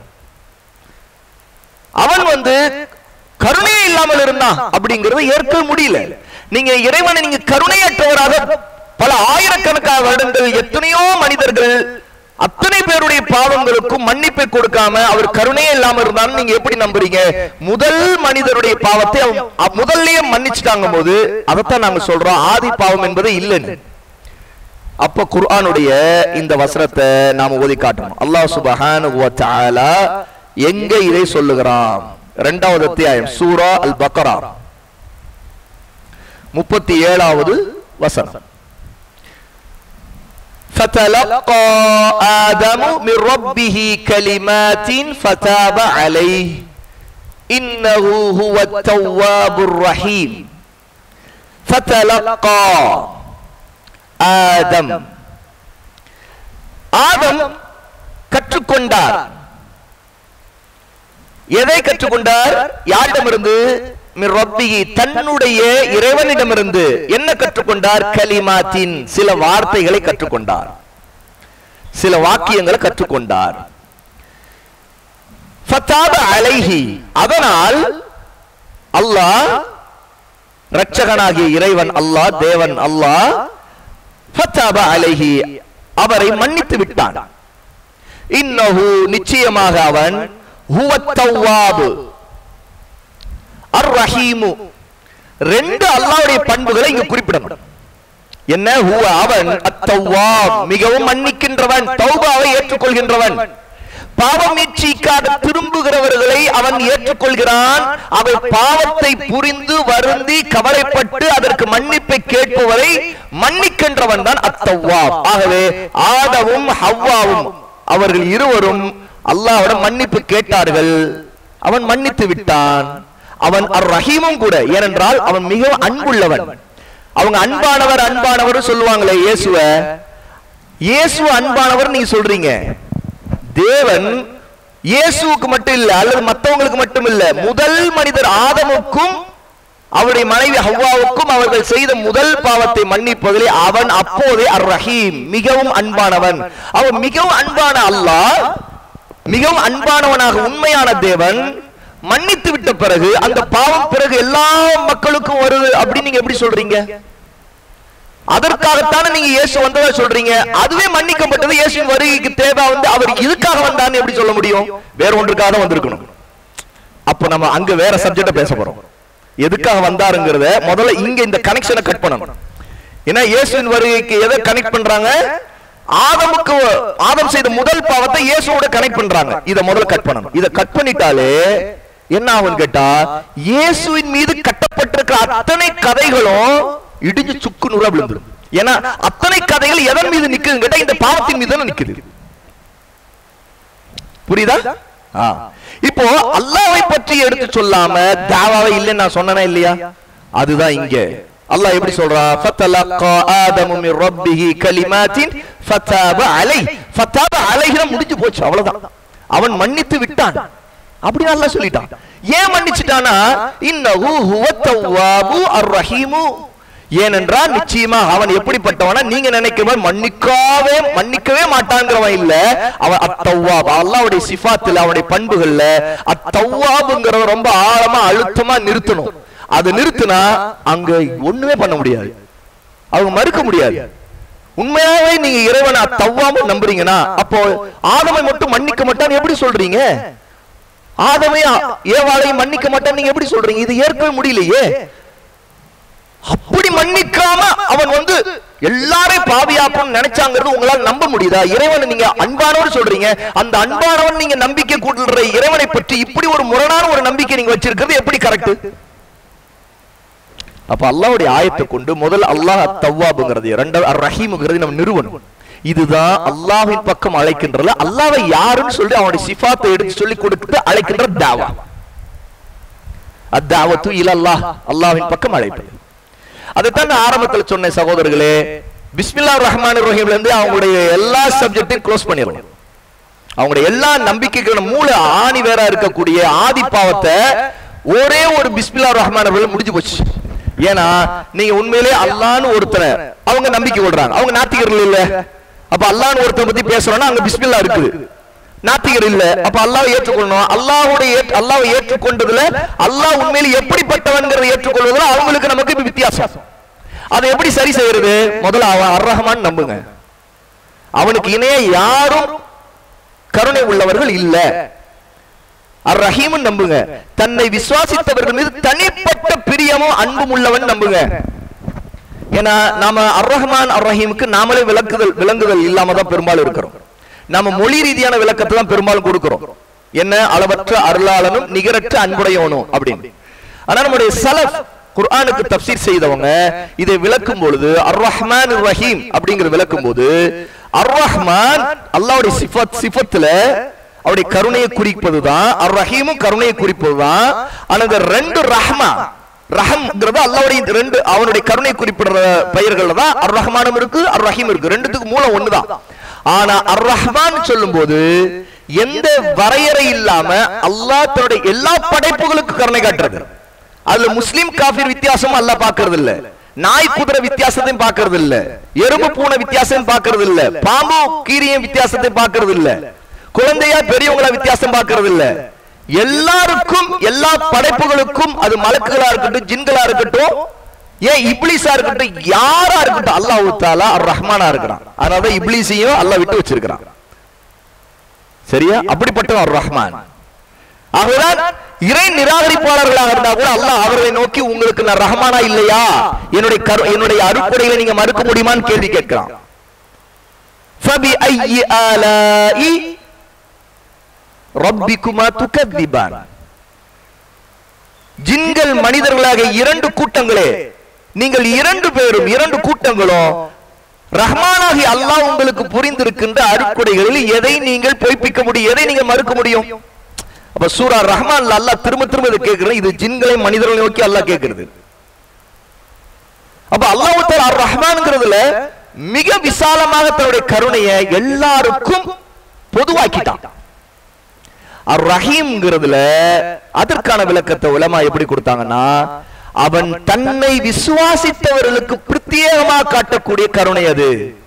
அவன் வந்து கருணையே இல்லாமல் இருந்தான் அப்படிங்கறது ஏற்க முடியல நீங்க இறைவனை நீங்க கருணையற்றவராக பல ஆயிரக்கணக்கான வருடங்கள் எத்தனையோ மனிதர்கள் அத்தனை பேருடைய பாவங்களுக்கும் மன்னிப்பை கொடுக்காம அவர் கருணையே இல்லாம இருந்தாலும் நீங்க எப்படி நம்புறீங்க முதல் மனிதருடைய பாவத்தை அவன் அ- முதல்லயே மன்னிச்சுட்டாங்க போது அதைத்தான் நாங்க சொல்றோம் ஆதி பாவம் என்பது இல்லைன்னு அப்ப குர்ஆனுடைய இந்த வசனத்தை நாம ஓதி காட்டணும் அல்லாஹ் சுப்ஹானஹு வ தஆலா எங்க இதை சொல்லுகிறான் இரண்டாவது அத்தியாயம் சூரா அல் பக்ரா முப்பத்தி ஏழாவது வசனம் فتلقى آدم من ربه كلمات فتاب عليه إنه هو التواب الرحيم فتلقى ஆதம் ஆதம் கற்றுக்கொண்டார் எதை கற்றுக்கொண்டார் யாரிடமிருந்து மின் ரப்பிஹி, தன்னுடைய இறைவனிடமிருந்து என்ன கற்றுக்கொண்டார் கலிமாத்தின் சில வார்த்தைகளை கற்றுக்கொண்டார் சில வாக்கியங்களை கற்றுக்கொண்டார் ஃபத்தாப அலைஹி அதனால் அல்லாஹ் ரட்சகனாகிய இறைவன் அல்லாஹ் தேவன் அல்லாஹ் ஃபத்தாப அலைஹி அவரை மன்னித்து விட்டான் இன்னஹு நிச்சயமாக அவன் ஹுவ தவ்வாபு அர் ரஹீமு ரெண்டு அல்லாஹ்வுடைய பண்புகளை இங்கு குறிப்பிடணும் என்ன ஹுவ அவன் அத்தவ்வாப் மிகவும் மன்னிக்கின்றவன் தௌபாவை ஏற்றுக்கொள்கின்றவன் பாவமீட்சிக்காக திரும்புகிறவர்களை அவன் ஏற்றுக்கொள்கிறான் அவை பாவத்தை புரிந்து வருந்தி கவலைப்பட்டு அதற்கு மன்னிப்பை கேட்பவரை மன்னிக்கின்றவன் தான் அத்தவ்வா ஆகவே ஆதவும் ஹவ்வாவும் அவர்கள் இருவரும் அல்லாஹ்விடம் மன்னிப்பு கேட்டார்கள் அவன் மன்னித்து விட்டான் அவன் அர் ரஹீமும் கூட ஏனென்றால் அவன் மிகவும் அன்புள்ளவன் அவங்க அன்பானவர் அன்பானவர் சொல்லுவாங்களே இயேசுவ இயேசு அன்பானவர் நீங்க சொல்றீங்க தேவன் இயேசுவுக்கு மட்டும் இல்ல அல்லது மத்தவங்களுக்கு மட்டும் இல்ல முதல் மனிதர் ஆதமுக்கும் அவருடைய மனைவி ஹவ்வாவுக்கும் அவர்கள் செய்த முதல் பாவத்தை மன்னிப்பதிலே அவன் அப்போதே அர் ரஹீம் மிகவும் அன்பானவன் அவன் மிகவும் அன்பான அல்லாஹ் மிகவும் அன்பானவனாக உண்மையான தேவன் மன்னித்து விட்ட பிறகு அந்த பாவம் பிறகு எல்லா மக்களுக்கும் வருது அப்படின்னு நீங்க எப்படி சொல்றீங்க அதற்காகத்தானே நீங்க இயேசு வந்ததா சொல்றீங்க அதுவே மன்னிக்கப்பட்டது இயேசுவின் வருகைக்கு தேவை வந்து அவர் இதுக்காக வந்தான்னு எப்படி சொல்ல முடியும் வேற ஒன்றுக்காக தான் வந்திருக்கணும் அப்ப நம்ம அங்க வேற சப்ஜெக்ட பேச போறோம் எதுக்காக வந்தாருங்கிறத முதல்ல இங்க இந்த கனெக்ஷனை கட் பண்ணணும் ஏன்னா இயேசுவின் வருகைக்கு எதை கனெக்ட் பண்றாங்க ஆதமுக்கு ஆதம் செய்த முதல் பாவத்தை இயேசுவோட கனெக்ட் பண்றாங்க இத முதல்ல கட் பண்ணணும் இத கட் பண்ணிட்டாலே என்ன ஆகும் கேட்டா இயேசுவின் மீது கட்டப்பட்டிருக்கிற அத்தனை கதைகளும் இடிஞ்சு சுக்கு நூறா விழுந்துடும் ஏன்னா அத்தனை கதைகள் எதன் மீது நிக்குதுன்னு கேட்டா இந்த பாவத்தின் மீது தானே நிக்குது புரியுதா ஆ. இப்போ அல்லாவை பற்றி எடுத்து சொல்லாம தாவாவை இல்லைன்னு நான் சொன்னனா இல்லையா அதுதான் இங்க அல்லாஹ் எப்படி சொல்றா ஃபத்தலக்கா ஆதமு மின் ரப்பிஹி கலிமாத்தின் ஃபதாப அலை ஃபதாப அலைஹில முடிஞ்சு போச்சு அவ்வளவுதான் அவன் மன்னித்து விட்டான் அப்படி அல்லாஹ் சொல்லிட்டான் ஏன் மன்னிச்சிட்டானா இன்னஹு ஹுவ தவ்வாபு அர் ரஹீமு ஏனென்றால் நிச்சயமா அவன் எப்படிப்பட்டவனா நீங்க நினைக்கிற மன்னிக்காவே மன்னிக்கவே மாட்டாங்கிறவன் இல்ல அவன் அத்தவ்வாப் அல்லாவுடைய சிஃபாத்துல அவனுடைய பண்புகள்ல அத்தவ்வாபுங்கிறவன் ரொம்ப ஆழமா அழுத்தமா நிறுத்தணும் அது நிறுத்தினா அங்க ஒண்ணுமே பண்ண முடியாது அவங்க மறுக்க முடியாது உண்மையாவே நீங்க இறைவனை அத்தவ்வாம நம்புறீங்கன்னா அப்போ ஆதமை மட்டும் மன்னிக்க மாட்டான்னு எப்படி சொல்றீங்க ஆதமை ஏவாளையும் மன்னிக்க மாட்டான்னு நீங்க எப்படி சொல்றீங்க இது ஏற்கவே முடியலையே அப்படி மன்னிக்காம அவன் வந்து எல்லாரையும் பாவியாக்கும் நினைச்சாங்கிறது உங்களால் நம்ப முடியுதா இறைவனை நீங்க அன்பானவர் சொல்றீங்க அந்த அன்பானவன் நீங்க நம்பிக்கை கூட்டுற இறைவனை பற்றி இப்படி ஒரு முரணான ஒரு நம்பிக்கை நீங்க வச்சிருக்கிறது எப்படி கரெக்ட் அப்ப அல்லாஹ்வுடைய ஆயத்தை கொண்டு முதல் அல்லாஹ் தவ்வாபுங்கிறது இரண்டாவது அர் ரஹீம்ங்கிறது நம்ம நிறுவனம் இதுதான் அல்லாஹ்வின் பக்கம் அழைக்கின்றல அல்லாஹ்வை யாருன்னு சொல்லி அவனுடைய சிஃபாத்தை எடுத்து சொல்லி கொடுத்து அழைக்கின்ற தாவா அத்தாவத்து இலல்லாஹ் அல்லாஹ்வின் பக்கம் அழைப்பது அதைத்தான் நான் ஆரம்பத்துல சொன்னேன் சகோதரர்களே பிஸ்மில்லா ரஹ்மான் ரஹீம்ல இருந்து அவங்களுடைய எல்லா சப்ஜெக்டையும் க்ளோஸ் பண்ணிடணும் அவங்களுடைய எல்லா நம்பிக்கைக்கான மூல ஆணி வேற இருக்கக்கூடிய ஆதி பாவத்தை ஒரே ஒரு பிஸ்மில்லா ரஹ்மான் ரஹீம்ல முடிஞ்சு போச்சு ஏன்னா நீங்க உண்மையிலே அல்லான்னு ஒருத்தனை அவங்க நம்பிக்கை கொள்றாங்க அவங்க நாத்திகர்கள் இல்ல அப்ப அல்லான்னு ஒருத்தனை பத்தி பேசுறோம்னா அங்க பிஸ்மில்லா இருக்குது நாத்திகர் இல்ல அப்ப அல்லாஹ் ஏற்றுக்கொள்ளணும் அல்லாஹ்வுடைய ஏற்று- அல்லாஹ்வை ஏற்றுக்கொண்டதுல அல்லாஹ் உண்மையில எப்படிப்பட்டவன்கிறதை ஏற்றுக்கொள்வதுல அவங்களுக்கு நமக்கு இப்ப வித்தியாசம் அதை எப்படி சரி செய்யறது முதல்ல அவன் அர் ரஹ்மான் நம்புங்க அவனுக்கு இணைய யாரும் கருணை உள்ளவர்கள் இல்ல அர் ரஹீமும் நம்புங்க தன்னை விசுவாசித்தவர்கள் மீது தனிப்பட்ட பிரியமும் அன்பும் உள்ளவன் நம்புங்க ஏன்னா நாம அர் ரஹ்மான் அர் ரஹீமுக்கு நாமளே விளக்குதல் விளங்குதல் இல்லாம தான் பெரும்பாலும் இருக்கிறோம் நாம மொழி ரீதியான விளக்கத்தை தான் பெரும்பாலும் கொடுக்கிறோம் என்ன அளவற்ற அருளாளனும் நிகரற்ற அன்புடையவனும் அப்படின்னு ஆனா நம்முடைய சலஃப் குர்ஆனுக்கு தப்சீர் செய்தவங்க இதை விளக்கும் பொழுது அர் ரஹ்மான் ரஹீம் அப்படிங்கிற விளக்கும் போது அர் ரஹ்மான் அல்லாஹ்வுடைய சிஃபத் சிஃபத்துல அவருடைய கருணையை குறிப்பதுதான் அர் ரஹீமும் கருணையை குறிப்பதுதான் ஆனா இந்த ரெண்டு ரஹ்மா ரஹம்ங்கிறது அல்லாஹ்வுடைய இந்த ரெண்டு அவனுடைய கருணை குறிப்பிடுற பெயர்கள்ல தான் அர் ரஹ்மானும் இருக்கு அர் ரஹீம் இருக்கு ரெண்டுத்துக்கு மூலம் ஒண்ணுதான் ஆனா அர் ரஹ்மான் சொல்லும்போது எந்த வரையறை இல்லாம அல்லாஹ் தன்னுடைய எல்லா படைப்புகளுக்கும் கருணை காட்டுறது அதுல முஸ்லிம் காஃபிர் வித்தியாசமும் அல்லாஹ் பாக்குறது இல்ல நாய் குதிரை வித்தியாசத்தையும் பாக்குறது இல்ல எறும்பு பூனை வித்தியாசம் பாக்குறது இல்ல பாம்பு கீரியும் வித்தியாசத்தை பாக்குறது இல்ல குழந்தையா பெரியவங்களா வித்தியாசம் பாக்குறது இல்ல எல்லாருக்கும் எல்லா படைப்புகளுக்கும் அது மலக்குகளா இருக்கட்டும் ஜின்களா இருக்கட்டும் ஏன் இப்ளீஸா இருக்கட்டும் யாரா இருக்கட்டும் அல்லாஹ் தாலா அர் ரஹ்மானா இருக்கிறான் அதனால இப்ளீஸையும் அல்லாஹ் விட்டு வச்சிருக்கிறான் சரியா அப்படிப்பட்ட அர் ரஹ்மான் ஆகவேதான் இறை நிராகரிப்பாளர்களாக இருந்தா கூட அல்லாஹ் அவர்களை நோக்கி உங்களுக்கு நான் ரஹ்மானா இல்லையா என்னுடைய கரு என்னுடைய அருக்குடைகளை நீங்க மறுக்க முடியுமான்னு கேள்வி கேட்கிறான் فبأي آلاء ரப்பிக்குமா துகத்திபான் ஜின்கள் மனிதர்களாக இரண்டு கூட்டங்களே நீங்கள் இரண்டு பேரும் இரண்டு கூட்டங்களும் ரஹ்மானாகி அல்லாஹ் உங்களுக்கு புரிந்திருக்கின்ற அருக்குடைகளில் எதை நீங்கள் பொய்ப்பிக்க முடியும் எதை நீங்க மறுக்க முடியும் அப்ப சூரா ரஹ்மான்ல அல்லாஹ் திரும்ப திரும்ப இதை கேட்கிறது இது ஜின்களை மனிதர்களை நோக்கி அல்லாஹ் கேட்கிறது அப்ப அல்லாஹ் தஆலா அர் ரஹ்மான்ங்கிறதுல மிக விசாலமாக தன்னுடைய கருணையை எல்லாருக்கும் பொதுவாக்கிட்டான் அர் ரஹீம்ங்கிறதுல அதற்கான விளக்கத்தை உலமா எப்படி கொடுத்தாங்கன்னா அவன் தன்னை விசுவாசித்தவர்களுக்கு பிரத்யேகமாக காட்டக்கூடிய கருணை அது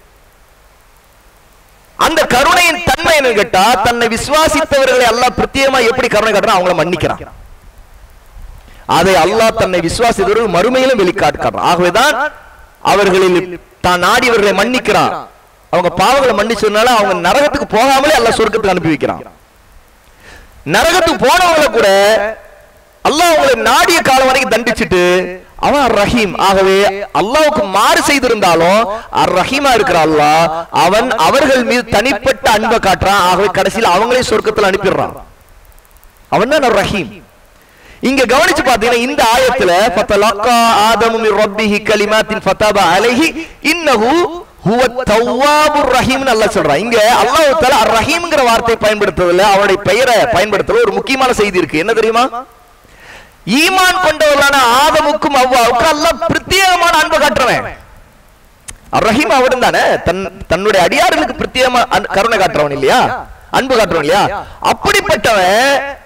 அந்த கருணையின் தன்மை என்ன கேட்டா தன்னை விசுவாசித்தவர்களை அல்லாஹ் பிரத்யேகமா எப்படி கருணை காட்டுறான் அவங்கள மன்னிக்கிறான் அதை அல்லாஹ் தன்னை விசுவாசித்தவர்கள் மறுமையிலும் வெளிக்காட்டுறான் ஆகவேதான் அவர்களில் தான் நாடியவர்களை மன்னிக்கிறான் அவங்க பாவங்களை மன்னிச்சதுனால அவங்க நரகத்துக்கு போகாமலே அல்லாஹ் சொர்க்கத்துக்கு அனுப்பி வைக்கிறான் நரகத்துக்கு போனவங்களை கூட அல்லாஹ் அவங்களை நாடிய காலம் வரைக்கும் தண்டிச்சுட்டு அவன் அர் ரஹீம் ஆகவே அல்லாஹ்வுக்கு மாறு செய்திருந்தாலும் அர் ரஹீமா இருக்கிற அல்லாஹ் அவன் அவர்கள் மீது தனிப்பட்ட அன்பை காட்டுறான் ஆகவே கடைசியில் அவங்களே சொர்க்கத்துல அனுப்பிடுறான் அவன் தான் அர் ரஹீம் இங்க கவனிச்சு பாத்தீங்கன்னா இந்த ஆயத்துல ஃபதலக்கா ஆதமு மின் ரப்பிஹி கலிமாத்தின் ஃபதப அலைஹி இன்னஹு ஹுவ தவ்வாபுர் ரஹீம்னு அல்லாஹ் சொல்றான் இங்க அல்லாஹ் தஆலா அர் ரஹீம்ங்கிற வார்த்தை பயன்படுத்துறதுல அவருடைய பெயரை பயன்படுத்துறது ஒரு முக்கியமான செய்தி இருக்கு என்ன தெரியுமா ஈமான் கொண்டவர்களான ஆதமுக்கும் அவ்வாவுக்கும் அல்லாஹ் பிரத்யேகமான அன்பு காட்டுறவன் அர் ரஹீம் அவன் தானே தன் தன்னுடைய அடியார்களுக்கு பிரத்யேகமா அன்- கருணை காட்டுறவன் இல்லையா அன்பு காட்டுறவன் இல்லையா அப்படிப்பட்டவன்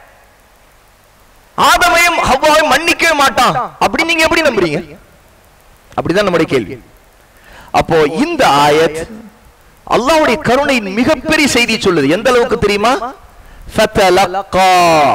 ஆதமையும் ஹவ்வாவையும் மன்னிக்கவே மாட்டான் அப்படி நீங்க எப்படி நம்புறீங்க அப்படிதான் நம்முடைய கேள்வி அப்போ இந்த ஆயத் அல்லாஹ்வுடைய கருணையின் மிகப்பெரிய செய்தி சொல்லுது எந்த அளவுக்கு தெரியுமா ஃபதலக்கா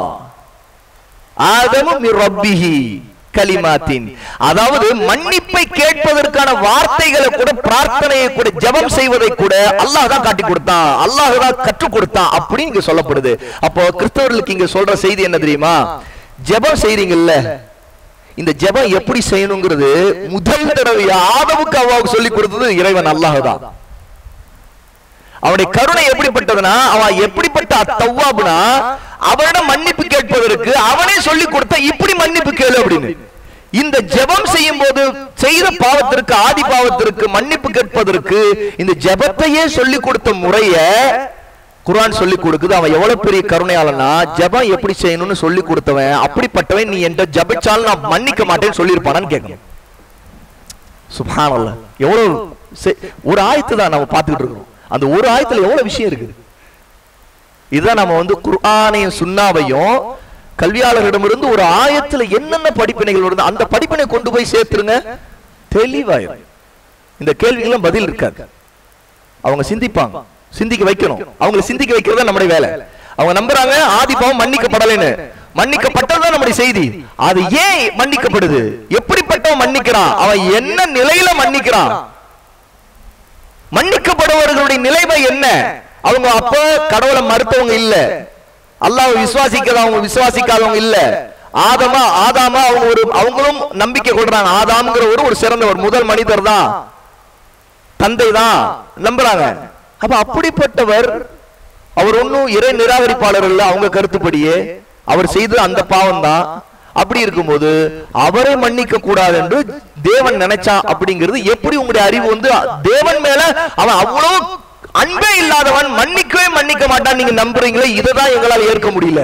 ஆதமு மிர் ரப்பிஹி கலிமாத்தின் அதாவது மன்னிப்பை கேட்பதற்கான வார்த்தைகளை கூட பிரார்த்தனையை கூட ஜெபம் செய்வதை கூட அல்லாஹ் தான் காட்டி கொடுத்தான் அல்லாஹ் தான் கற்றுக் கொடுத்தான் அப்படின்னு இங்க சொல்லப்படுது அப்போ கிறிஸ்தவர்களுக்கு இங்க சொல்ற செய்தி என்ன தெரியுமா ஜெபம் செய்றீங்கல்ல இந்த ஜெபம் எப்படி செய்யணுங்கிறது முதல் தடவை ஆதமுக்கு அவ்வாவுக்கு சொல்லி கொடுத்தது இறைவன் அல்லாஹ் தான் அவனுடைய கருணை எப்படிப்பட்டதுன்னா அவன் எப்படிப்பட்ட அத்தவ்வாபுனா அவனிடம் மன்னிப்பு கேட்பதற்கு அவனே சொல்லி கொடுத்த இப்படி மன்னிப்பு கேளு அப்படின்னு இந்த ஜெபம் செய்யும் போது செய்த பாவத்திற்கு ஆதி பாவத்திற்கு மன்னிப்பு கேட்பதற்கு இந்த ஜெபத்தையே சொல்லி கொடுத்த முறைய குர்ஆன் சொல்லி கொடுக்குது அவன் எவ்வளவு பெரிய கருணையாளனா ஜெபம் எப்படி செய்யணும்னு சொல்லி கொடுத்தவன் அப்படிப்பட்டவன் நீ என்கிட்ட ஜெபிச்சாலும் நான் மன்னிக்க மாட்டேன்னு சொல்லியிருப்பானான்னு கேட்கணும் சுப்ஹானல்லாஹ் எவ்வளவு செ- ஒரு ஆயத்து தான் நம்ம பார்த்துக்கிட்டு இருக்கிறோம் அந்த ஒரு ஆயத்துல எவ்வளவு விஷயம் இருக்குது இதுதான் நம்ம வந்து குர்ஆனையும் சுன்னாவையும் கல்வியாளர்களிடமிருந்து ஒரு ஆயத்துல என்னென்ன படிப்பினைகள் வருது அந்த படிப்பினை கொண்டு போய் சேர்த்துருங்க தெளிவாயிரும் இந்த கேள்விக்கெல்லாம் பதில் இருக்காது அவங்க சிந்திப்பாங்க சிந்திக்க வைக்கணும் அவங்களை சிந்திக்க வைக்கிறது தான் நம்முடைய வேலை அவங்க நம்புறாங்க ஆதி பாவம் மன்னிக்கப்படலைன்னு மன்னிக்கப்பட்டதுதான் நம்முடைய செய்தி அது ஏன் மன்னிக்கப்படுது எப்படிப்பட்டவன் மன்னிக்கிறான் அவன் என்ன நிலையில மன்னிக்கிறான் மன்னிக்கப்படுபவர்களுடைய நிலைமை என்ன அவங்க அப்ப கடவுளை மறுத்தவங்க இல்ல அல்லாஹ் விசுவாசிக்காதவங்க விசுவாசிக்காதவங்க இல்ல ஆதமா ஆதாமா அவங்க ஒரு அவங்களும் நம்பிக்கை கொள்றாங்க ஆதாம்ங்கிற ஒரு ஒரு சிறந்த ஒரு முதல் மனிதர் தான் தந்தை தான் நம்புறாங்க அப்ப அப்படிப்பட்டவர் அவர் ஒன்னும் இறை நிராகரிப்பாளர் இல்ல அவங்க கருத்துப்படியே அவர் செய்தது அந்த பாவம் தான் அப்படி இருக்கும்போது அவரை மன்னிக்க கூடாது என்று தேவன் நினைச்சான் அப்படிங்கிறது எப்படி உங்களுடைய அறிவு வந்து தேவன் மேல அவன் அவ்வளவு அன்பே இல்லாதவன் மன்னிக்கவே மன்னிக்க மாட்டான் நீங்க நம்புறீங்களே இதுதான் எங்களால் ஏற்க முடியல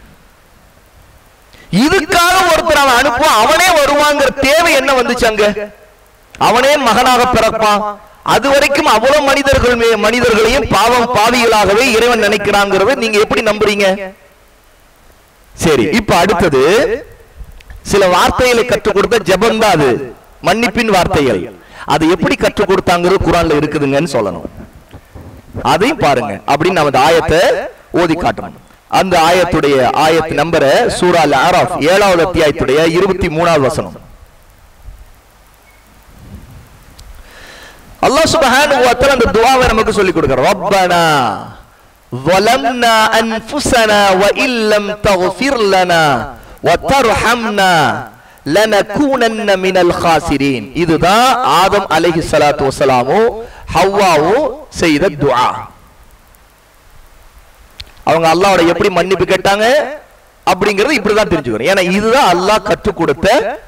இதுக்காக ஒருத்தர் அவன் அனுப்புவான் அவனே வருவாங்கிற தேவை என்ன வந்துச்சு அங்க அவனே மகனாக பிறப்பான் அது வரைக்கும் அவ்வளவு மனிதர்கள் மே- மனிதர்களையும் பாவம் பாவிகளாகவே இறைவன் நினைக்கிறாங்கிறத நீங்க எப்படி நம்புறீங்க சரி இப்ப அடுத்தது சில வார்த்தைகளை கற்றுக் கொடுத்த ஜெபம் தான் அது மன்னிப்பின் வார்த்தைகள் அது எப்படி கற்றுக் கொடுத்தாங்கிறது குரான்ல இருக்குதுங்கன்னு சொல்லணும் அதையும் பாருங்க அப்படின்னு நம்ம அந்த ஆயத்தை ஓதி காட்டணும் அந்த ஆயத்துடைய ஆயத்து நம்பரை சூரால் ஆராஃப் ஏழாவது அத்தியாயத்துடைய இருபத்தி மூணாவது வசனம் அல்லாஹ் சுப்ஹானஹு வ தஆலா அந்த துஆவை நமக்கு சொல்லி கொடுக்கிறார் ரப்பனா ظلمنا انفسنا وان لم تغفر لنا وترحمنا لنكونن من الخاسرين இதுதான் ஆதம் அலைஹிஸ்ஸலாத்து வஸலாமும் ஹவ்வாவும் செய்த துஆ அவங்க அல்லாவோட எப்படி மன்னிப்பு கேட்டாங்க அப்படிங்கறது இப்படிதான் தெரிஞ்சுக்கணும் ஏன்னா இதுதான் அல்லாஹ் கற்றுக் கொடுத்த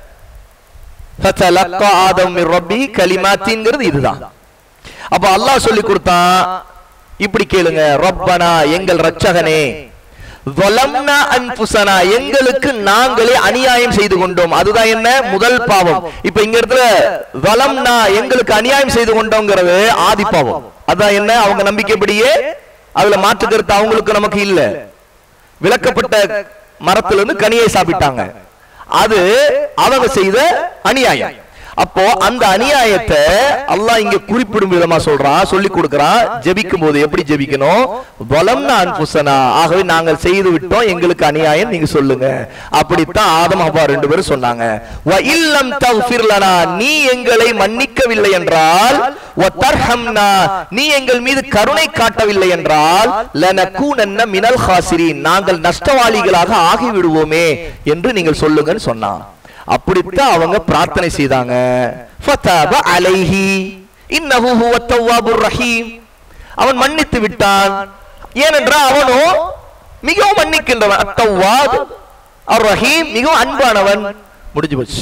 ஃபதலக்கா ஆதம் மின் ரப்பி கலிமாத்தின்ங்கிறது இதுதான் அப்ப அல்லாஹ் சொல்லி கொடுத்தான் இப்படி கேளுங்க ரப்பனா எங்கள் ரட்சகனே வலம்னா அன்புசனா எங்களுக்கு நாங்களே அநியாயம் செய்து கொண்டோம் அதுதான் என்ன முதல் பாவம் இப்ப இங்க இடத்துல வலம்னா எங்களுக்கு அநியாயம் செய்து கொண்டோங்கிறது ஆதி பாவம் அதான் என்ன அவங்க நம்பிக்கைப்படியே அதுல மாற்று கருத்து அவங்களுக்கு நமக்கு இல்ல விளக்கப்பட்ட மரத்துல இருந்து கனியை சாப்பிட்டாங்க அது அவங்க செய்த அநியாயம் அப்போ அந்த அநியாயத்தை அல்லாஹ் இங்க குறிப்பிடும் விதமா சொல்றான் சொல்லி கொடுக்கறான் ஜெபிக்கும் போது எப்படி ஜெபிக்கணும் வலம்னா அன்புசனா ஆகவே நாங்கள் செய்து விட்டோம் எங்களுக்கு அநியாயம் நீங்க சொல்லுங்க அப்படித்தான் ஆதம் அப்பா ரெண்டு பேரும் சொன்னாங்க வ இல்லம் தஃபிர் லனா நீ எங்களை மன்னிக்கவில்லை என்றால் வ தர்ஹம்னா நீ எங்கள் மீது கருணை காட்டவில்லை என்றால் லனகூனன்ன மினல் ஹாசிரின் நாங்கள் நஷ்டவாளிகளாக ஆகிவிடுவோமே என்று நீங்கள் சொல்லுங்கன்னு சொன்னான் அப்படித்தான் அவங்க பிரார்த்தனை செய்தாங்க ஃபதாப அலைஹி இன்னஹு ஹுவ தவ்வாபுர் ரஹீம் அவன் மன்னித்து விட்டான் ஏனென்றால் அவனோ மிகவும் மன்னிக்கின்றவன் அத்தவ்வாப் அர் ரஹீம் மிகவும் அன்பானவன் முடிஞ்சு போச்சு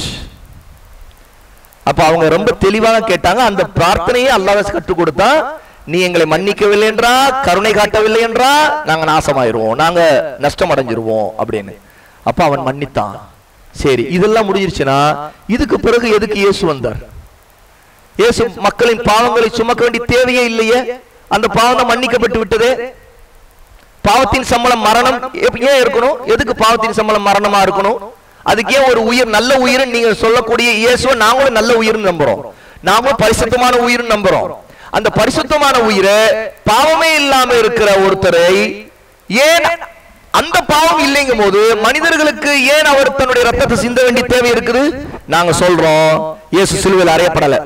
அப்ப அவங்க ரொம்ப தெளிவாக கேட்டாங்க அந்த பிரார்த்தனையை அல்லாஹ் கற்றுக் கொடுத்தா நீ எங்களை மன்னிக்கவில்லை என்றா கருணை காட்டவில்லை என்றா நாங்க நாசமாயிருவோம் நாங்க நஷ்டம் அடைஞ்சிருவோம் அப்படின்னு அப்ப அவன் மன்னித்தான் சரி இதெல்லாம் முடிஞ்சிருச்சுன்னா இதுக்கு பிறகு எதுக்கு இயேசு வந்தார் இயேசு மக்களின் பாவங்களை சுமக்க வேண்டிய தேவையே இல்லையே அந்த பாவம் தான் மன்னிக்கப்பட்டு விட்டதே பாவத்தின் சம்பளம் மரணம் எப்ப- ஏன் இருக்கணும் எதுக்கு பாவத்தின் சம்பளம் மரணமா இருக்கணும் அதுக்கு ஏன் ஒரு உயிர் நல்ல உயிர் நீங்க சொல்லக்கூடிய இயேசுவை நாங்களும் நல்ல உயிர்னு நம்புறோம் நாங்களும் பரிசுத்தமான உயிர்னு நம்புறோம் அந்த பரிசுத்தமான உயிரை பாவமே இல்லாம இருக்கிற ஒருத்தரை ஏன் அந்த பாவம் இல்லைங்கும் போது மனிதர்களுக்கு ஏன் அவர் தன்னுடைய ரத்தத்தை சிந்த வேண்டிய தேவை இருக்குது நாங்க சொல்றோம் இயேசு சிலுவையில் அறையப்படல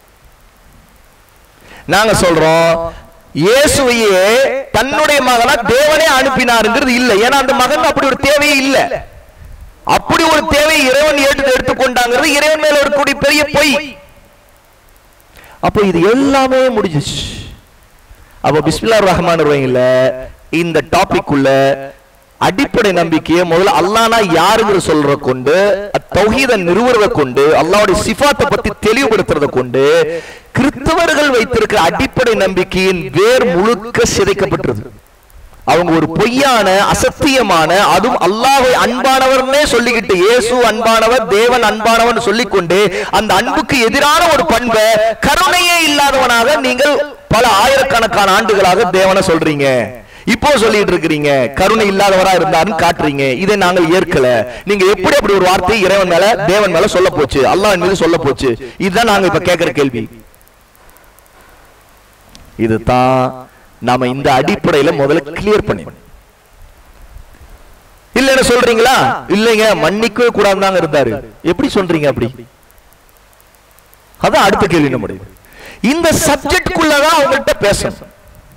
நாங்க சொல்றோம் இயேசுவையே தன்னுடைய மகனா தேவனே அனுப்பினாருங்கிறது இல்ல ஏன்னா அந்த மகன் அப்படி ஒரு தேவையே இல்ல அப்படி ஒரு தேவை இறைவன் ஏற்று எடுத்துக்கொண்டாங்கிறது இறைவன் மேல இருக்கக்கூடிய பெரிய பொய் அப்போ இது எல்லாமே முடிஞ்சிச்சு அப்போ பிஸ்மில்லா ரஹ்மான் ரஹீம்ல இந்த டாபிக் உள்ள அடிப்படை நம்பிக்கையை முதல்ல அல்லானா யாருங்கிற சொல்ற கொண்டு தௌஹீத நிறுவுறத கொண்டு அல்லாஹ்வுடைய சிஃபாத்தை பத்தி தெளிவுபடுத்துறத கொண்டு கிறிஸ்தவர்கள் வைத்திருக்கிற அடிப்படை நம்பிக்கையின் வேர் முழுக்க சிதைக்கப்பட்டது அவங்க ஒரு பொய்யான அசத்தியமான அதுவும் அல்லாஹ்வை அன்பானவர்னே சொல்லிக்கிட்டு இயேசு அன்பானவர் தேவன் அன்பானவன் சொல்லிக்கொண்டு அந்த அன்புக்கு எதிரான ஒரு பண்பை கருணையே இல்லாதவனாக நீங்கள் பல ஆயிரக்கணக்கான ஆண்டுகளாக தேவனை சொல்றீங்க இப்போ சொல்லிட்டு இருக்கிறீங்க கருணை இல்லாதவரா இருந்தாருன்னு காட்டுறீங்க இதை நாங்கள் ஏற்கல நீங்க எப்படி அப்படி ஒரு வார்த்தை இறைவன் மேல தேவன் மேல சொல்ல போச்சு அல்லாஹ் மீது சொல்ல போச்சு இதுதான் நாங்க இப்ப கேட்கிற கேள்வி இதுதான் நாம இந்த அடிப்படையில முதல்ல கிளியர் பண்ணி இல்லன்னு சொல்றீங்களா இல்லைங்க மன்னிக்கவே கூடாதுதாங்க இருந்தாரு எப்படி சொல்றீங்க அப்படி அதான் அடுத்த கேள்வி நம்முடைய இந்த சப்ஜெக்ட்குள்ளதான் அவங்கள்ட்ட பேசணும்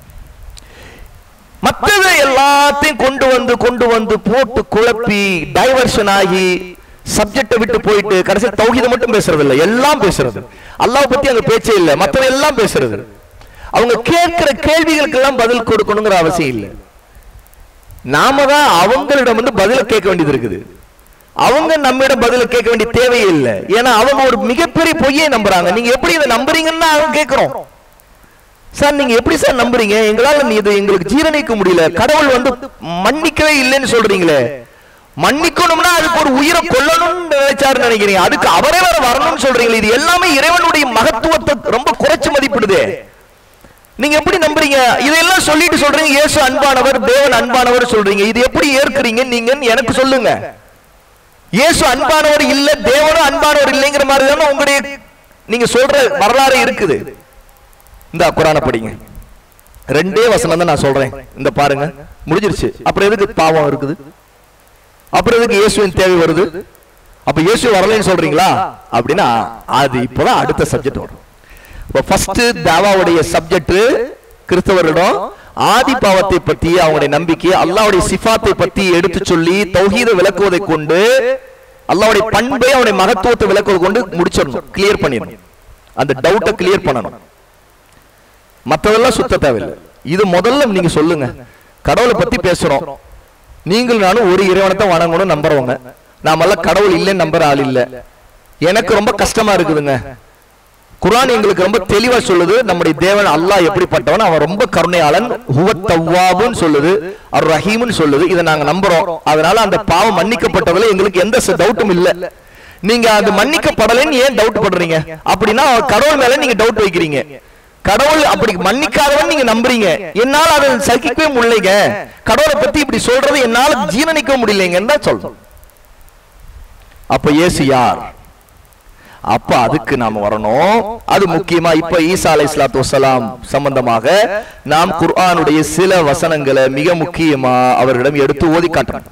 மத்தது எல்லாத்தையும் கொண்டு வந்து கொண்டு வந்து போட்டு குழப்பி டைவர்ஷன் ஆகி சப்ஜெக்ட விட்டு போயிட்டு கடைசி தௌஹீத மட்டும் பேசுறது இல்ல எல்லாம் பேசுறது அல்லாஹ் பத்தி அங்க பேச்சே இல்ல மத்தவங்க எல்லாம் பேசுறது அவங்க கேட்கிற கேள்விகளுக்கு எல்லாம் பதில் கொடுக்கணுங்கிற அவசியம் இல்லை நாம தான் அவங்களிடம் வந்து பதில கேட்க வேண்டியது இருக்குது அவங்க நம்மிடம் பதில கேட்க வேண்டிய தேவையே இல்லை ஏன்னா அவங்க ஒரு மிகப்பெரிய பொய்யை நம்புறாங்க நீங்க எப்படி இதை நம்புறீங்கன்னு அவங்க கேட்கிறோம் சார் நீங்க எப்படி சார் நம்புறீங்க எங்களால நீ இது எங்களுக்கு ஜீரணிக்க முடியல கடவுள் வந்து மன்னிக்கவே இல்லைன்னு சொல்றீங்களே மன்னிக்கணும்னா அதுக்கு ஒரு உயிரை கொல்லணும்னு நினைச்சாருன்னு நினைக்கிறீங்க அதுக்கு அவரே வேற வரணும்னு சொல்றீங்களே இது எல்லாமே இறைவனுடைய மகத்துவத்தை ரொம்ப குறைச்சு மதிப்பிடுதே நீங்க எப்படி நம்புறீங்க இதெல்லாம் சொல்லிட்டு சொல்றீங்க இயேசு அன்பானவர் தேவன் அன்பானவர் சொல்றீங்க இது எப்படி ஏற்கிறீங்க நீங்க எனக்கு சொல்லுங்க இயேசு அன்பானவர் இல்ல தேவனும் அன்பானவர் இல்லைங்கிற மாதிரி தானே உங்களுடைய நீங்க சொல்ற வரலாறு இருக்குது இந்த குரானை படிங்க ரெண்டே வசனம் தான் நான் சொல்றேன் இந்த பாருங்க முடிஞ்சிருச்சு அப்புறம் எதுக்கு பாவம் இருக்குது அப்புறம் எதுக்கு இயேசுவின் தேவை வருது அப்ப இயேசு வரலைன்னு சொல்றீங்களா அப்படின்னா அது இப்போதான் அடுத்த சப்ஜெக்ட் வரும் இப்போ ஃபர்ஸ்ட் தாவாவுடைய சப்ஜெக்ட் கிறிஸ்தவரிடம் ஆதி பாவத்தை பத்தி அவங்களுடைய நம்பிக்கை அல்லாஹ்வுடைய சிஃபாத்தை பத்தி எடுத்து சொல்லி தௌஹீத விளக்குவதை கொண்டு அல்லாஹ்வுடைய பண்பை அவனுடைய மகத்துவத்தை விளக்குவதை கொண்டு முடிச்சிடணும் கிளியர் பண்ணிடணும் அந்த டவுட்டை கிளியர் பண்ணணும் மத்ததெல்லாம் சுத்த தேவையில்லை இது முதல்ல நீங்க சொல்லுங்க கடவுளை பத்தி பேசுறோம் நீங்கள் நானும் ஒரு இறைவனை தான் வணங்கணும் நம்புறவங்க நாமெல்லாம் கடவுள் இல்லைன்னு நம்புற ஆள் இல்ல எனக்கு ரொம்ப கஷ்டமா இருக்குதுங்க குர்ஆன் எங்களுக்கு ரொம்ப தெளிவா சொல்லுது நம்முடைய தேவன் அல்லாஹ் எப்படிப்பட்டவன் அவன் ரொம்ப கருணையாளன் ஹுவத் தவ்வாபுன்னு சொல்லுது அவர் ரஹீம்னு சொல்லுது இதை நாங்க நம்புறோம் அதனால அந்த பாவம் மன்னிக்கப்பட்டதுல எங்களுக்கு எந்த டவுட்டும் இல்ல நீங்க அது மன்னிக்கப்படலைன்னு ஏன் டவுட் பண்றீங்க அப்படின்னா கடவுள் மேல நீங்க டவுட் வைக்கிறீங்க கடவுள் அப்படி மன்னிக்காதவன் நீங்க நம்புறீங்க என்னால அதை சகிக்கவே முடியலைங்க கடவுளை பத்தி இப்படி சொல்றது என்னால ஜீரணிக்க முடியலைங்கன்னு தான் சொல்றோம் அப்ப இயேசு யார் அப்ப அதுக்கு நாம வரணும் அது முக்கியமா இப்ப ஈசா அலை இஸ்லாத்து வசலாம் சம்பந்தமாக நாம் குர்ஆனுடைய சில வசனங்களை மிக முக்கியமா அவர்களிடம் எடுத்து ஓதி காட்டுறோம்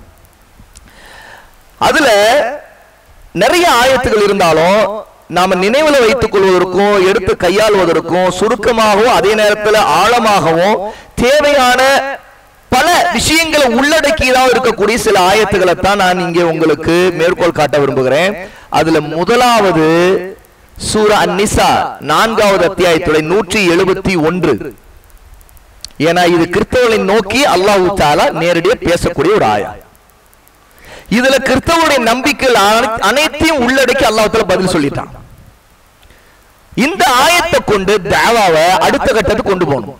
அதுல நிறைய ஆயத்துகள் இருந்தாலும் நாம நினைவுல வைத்துக் கொள்வதற்கும் எடுத்து கையாளுவதற்கும் சுருக்கமாகவும் அதே நேரத்துல ஆழமாகவும் தேவையான பல விஷயங்களை உள்ளடக்கியதாக இருக்கக்கூடிய சில ஆயத்துக்களை தான் நான் இங்கே உங்களுக்கு மேற்கோள் காட்ட விரும்புகிறேன் அதுல முதலாவது சூரா அந்நிசா நான்காவது அத்தியாயத்துடைய நூற்றி எழுபத்தி ஒன்று ஏன்னா இது கிறிஸ்தவர்களை நோக்கி அல்லாஹ் தாலா நேரடியா பேசக்கூடிய ஒரு ஆயா இதுல கிறிஸ்தவருடைய நம்பிக்கைகள் அனை- அனைத்தையும் உள்ளடக்கி அல்லாஹ் பதில் சொல்லிட்டான் இந்த ஆயத்தை கொண்டு தாவாவை அடுத்த கட்டத்துக்கு கொண்டு போகணும்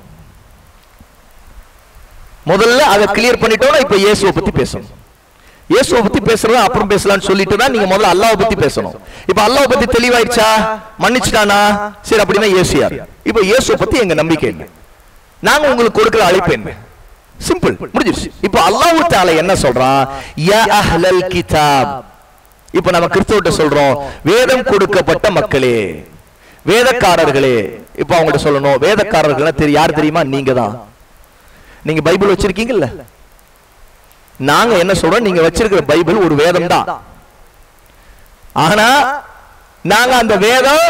முதல்ல அதை கிளியர் பண்ணிட்டோம்னா இப்ப இயேசுவை பத்தி பேசணும் இயேசுவை பத்தி பேசுறத அப்புறம் பேசலாம்னு சொல்லிட்டு தான் நீங்க முதல்ல அல்லாஹ் பத்தி பேசணும் இப்ப அல்லாஹ் பத்தி தெளிவாயிடுச்சா மன்னிச்சுட்டானா சரி அப்படின்னா இயேசு யார் இப்ப இயேசுவை பத்தி எங்க நம்பிக்கை என்ன நாங்க உங்களுக்கு கொடுக்கிற அழைப்பு என்ன சிம்பிள் முடிஞ்சிருச்சு இப்ப அல்லாஹ் தால என்ன சொல்றான் யா அஹ்லல் கிதாப் இப்ப நம்ம கிறிஸ்தவர்கிட்ட சொல்றோம் வேதம் கொடுக்கப்பட்ட மக்களே வேதக்காரர்களே இப்ப அவங்ககிட்ட சொல்லணும் வேதக்காரர்கள் தெரியும் யார் தெரியுமா நீங்க தான் நீங்க பைபிள் வச்சிருக்கீங்கல்ல நாங்க என்ன சொல்றோம் நீங்க வச்சிருக்கிற பைபிள் ஒரு வேதம் தான் ஆனா நாங்க அந்த வேதம்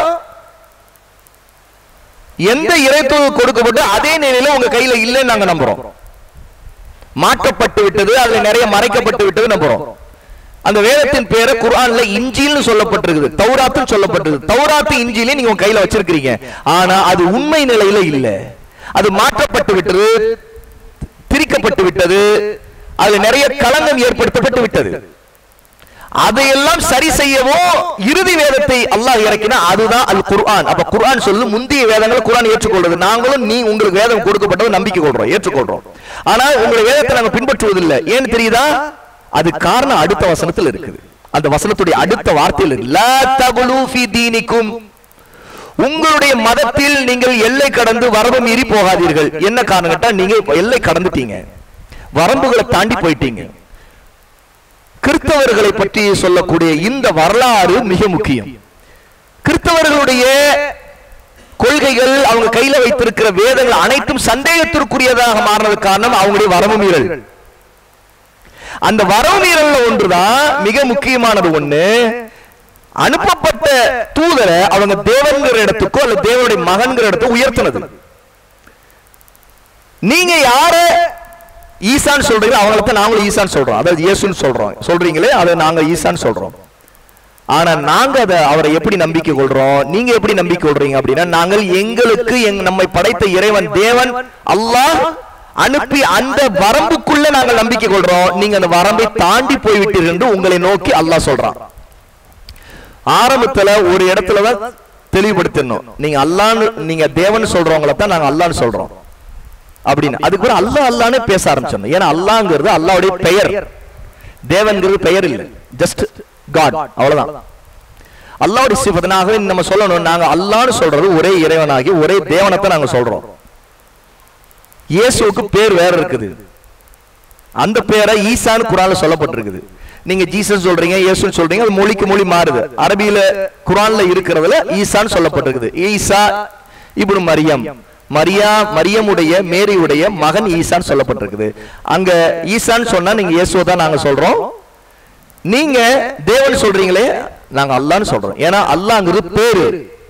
எந்த இறைத்துவம் கொடுக்கப்பட்டு அதே நிலையில உங்க கையில இல்லைன்னு நாங்க நம்புறோம் மாற்றப்பட்டு விட்டது அதுல நிறைய மறைக்கப்பட்டு விட்டது நம்புறோம் அந்த வேதத்தின் பேரு குர்ஆன்ல இஞ்சில்னு சொல்லப்பட்டிருக்குது தௌராத்துன்னு சொல்லப்பட்டிருக்கு தௌராத்து இஞ்சிலே நீங்க உங்க கையில வச்சிருக்கீங்க ஆனா அது உண்மை நிலையில இல்ல அது மாற்றப்பட்டு விட்டது திரிக்கப்பட்டு விட்டது அதுல நிறைய களங்கம் ஏற்படுத்தப்பட்டு விட்டது அதையெல்லாம் சரி செய்யவும் இறுதி வேதத்தை அல்லாஹ் இறக்கினா அதுதான் அல் குர்ஆன் அப்ப குர்ஆன் சொல்லு முந்தைய வேதங்களை குர்ஆன் ஏற்றுக்கொள்றது நாங்களும் நீ உங்களுக்கு வேதம் கொடுக்கப்பட்டது நம்பிக்கை கொள்றோம் ஏற்றுக்கொள்றோம் ஆனா உங்களுடைய வேதத்தை நாங்க பின்பற்றுவதில்லை ஏன்னு தெரியுதா அது காரணம் அடுத்த வசனத்தில் இருக்குது அந்த வசனத்துடைய அடுத்த வார்த்தையில் இருக்கு. லா தகுலு ஃபீ தீனிக்கும் உங்களுடைய மதத்தில் நீங்கள் எல்லை கடந்து வரம்பு மீறி போகாதீர்கள் என்ன காரணம் கேட்டா நீங்க இப்ப எல்லை கடந்துட்டீங்க வரம்புகளை தாண்டி போயிட்டீங்க கிறிஸ்தவர்களை பற்றி சொல்லக்கூடிய இந்த வரலாறு மிக முக்கியம் கிறிஸ்தவர்களுடைய கொள்கைகள் அவங்க கையில வைத்திருக்கிற வேதங்கள் அனைத்தும் சந்தேகத்திற்குரியதாக மாறினது காரணம் அவங்களுடைய வரம்பு மீறல் அந்த வரவு மீறல்ல ஒன்றுதான் மிக முக்கியமானது ஒண்ணு அனுப்பப்பட்ட தூதரை அவங்க தேவன்கிற இடத்துக்கோ அல்ல தேவனுடைய மகன்கிற இடத்துக்கு உயர்த்தினது நீங்க யார ஈசான் சொல்றீங்க அவங்கள தான் நாங்களும் ஈசான் சொல்றோம் அதாவது இயேசுன்னு சொல்றோம் சொல்றீங்களே அதை நாங்க ஈசான் சொல்றோம் ஆனா நாங்க அதை அவரை எப்படி நம்பிக்கை கொள்றோம் நீங்க எப்படி நம்பிக்கை கொள்றீங்க அப்படின்னா நாங்கள் எங்களுக்கு எங் நம்மை படைத்த இறைவன் தேவன் அல்லாஹ் அனுப்பி அந்த வரம்புக்குள்ள நாங்கள் நம்பிக்கை கொள்றோம் நீங்க அந்த வரம்பை தாண்டி போய்விட்டீர்கள் என்று உங்களை நோக்கி அல்லாஹ் சொல்றான் ஆரம்பத்துல ஒரு இடத்துல தான் தெளிவுபடுத்தணும் நீங்க அல்லான்னு நீங்க தேவன் சொல்றவங்கள தான் நாங்க அல்லான்னு சொல்றோம் அப்படின்னு அதுக்கு பிறகு அல்லாஹ் அல்லான்னு பேச ஆரம்பிச்சோம் ஏன்னா அல்லாங்கிறது அல்லாஹ்வுடைய பெயர் தேவன்கிறது பெயர் இல்லை ஜஸ்ட் காட் அவ்வளவுதான் அல்லாஹ்வுடைய சிபதனாகவே நம்ம சொல்லணும் நாங்க அல்லான்னு சொல்றது ஒரே இறைவனாகி ஒரே தேவனத்தை நாங்க சொல்றோம் இயேசுவுக்கு பேர் வேற இருக்குது அந்த பேரை ஈசான்னு குரான்ல சொல்லப்பட்டிருக்குது நீங்க ஜீசஸ் சொல்றீங்க இயேசுன்னு சொல்றீங்க அது மொழிக்கு மொழி மாறுது அரபியில குரான்ல இருக்கிறதுல ஈசான்னு சொல்லப்பட்டிருக்குது ஈசா இப்னு மரியம் மரியா மரியமுடைய மேரியுடைய மகன் ஈசான்னு சொல்லப்பட்டிருக்குது அங்க ஈசான்னு சொன்னா நீங்க இயேசுவை தான் நாங்க சொல்றோம் நீங்க தேவன் சொல்றீங்களே நாங்க அல்லான்னு சொல்றோம் ஏன்னா அல்லாங்கிறது பேரு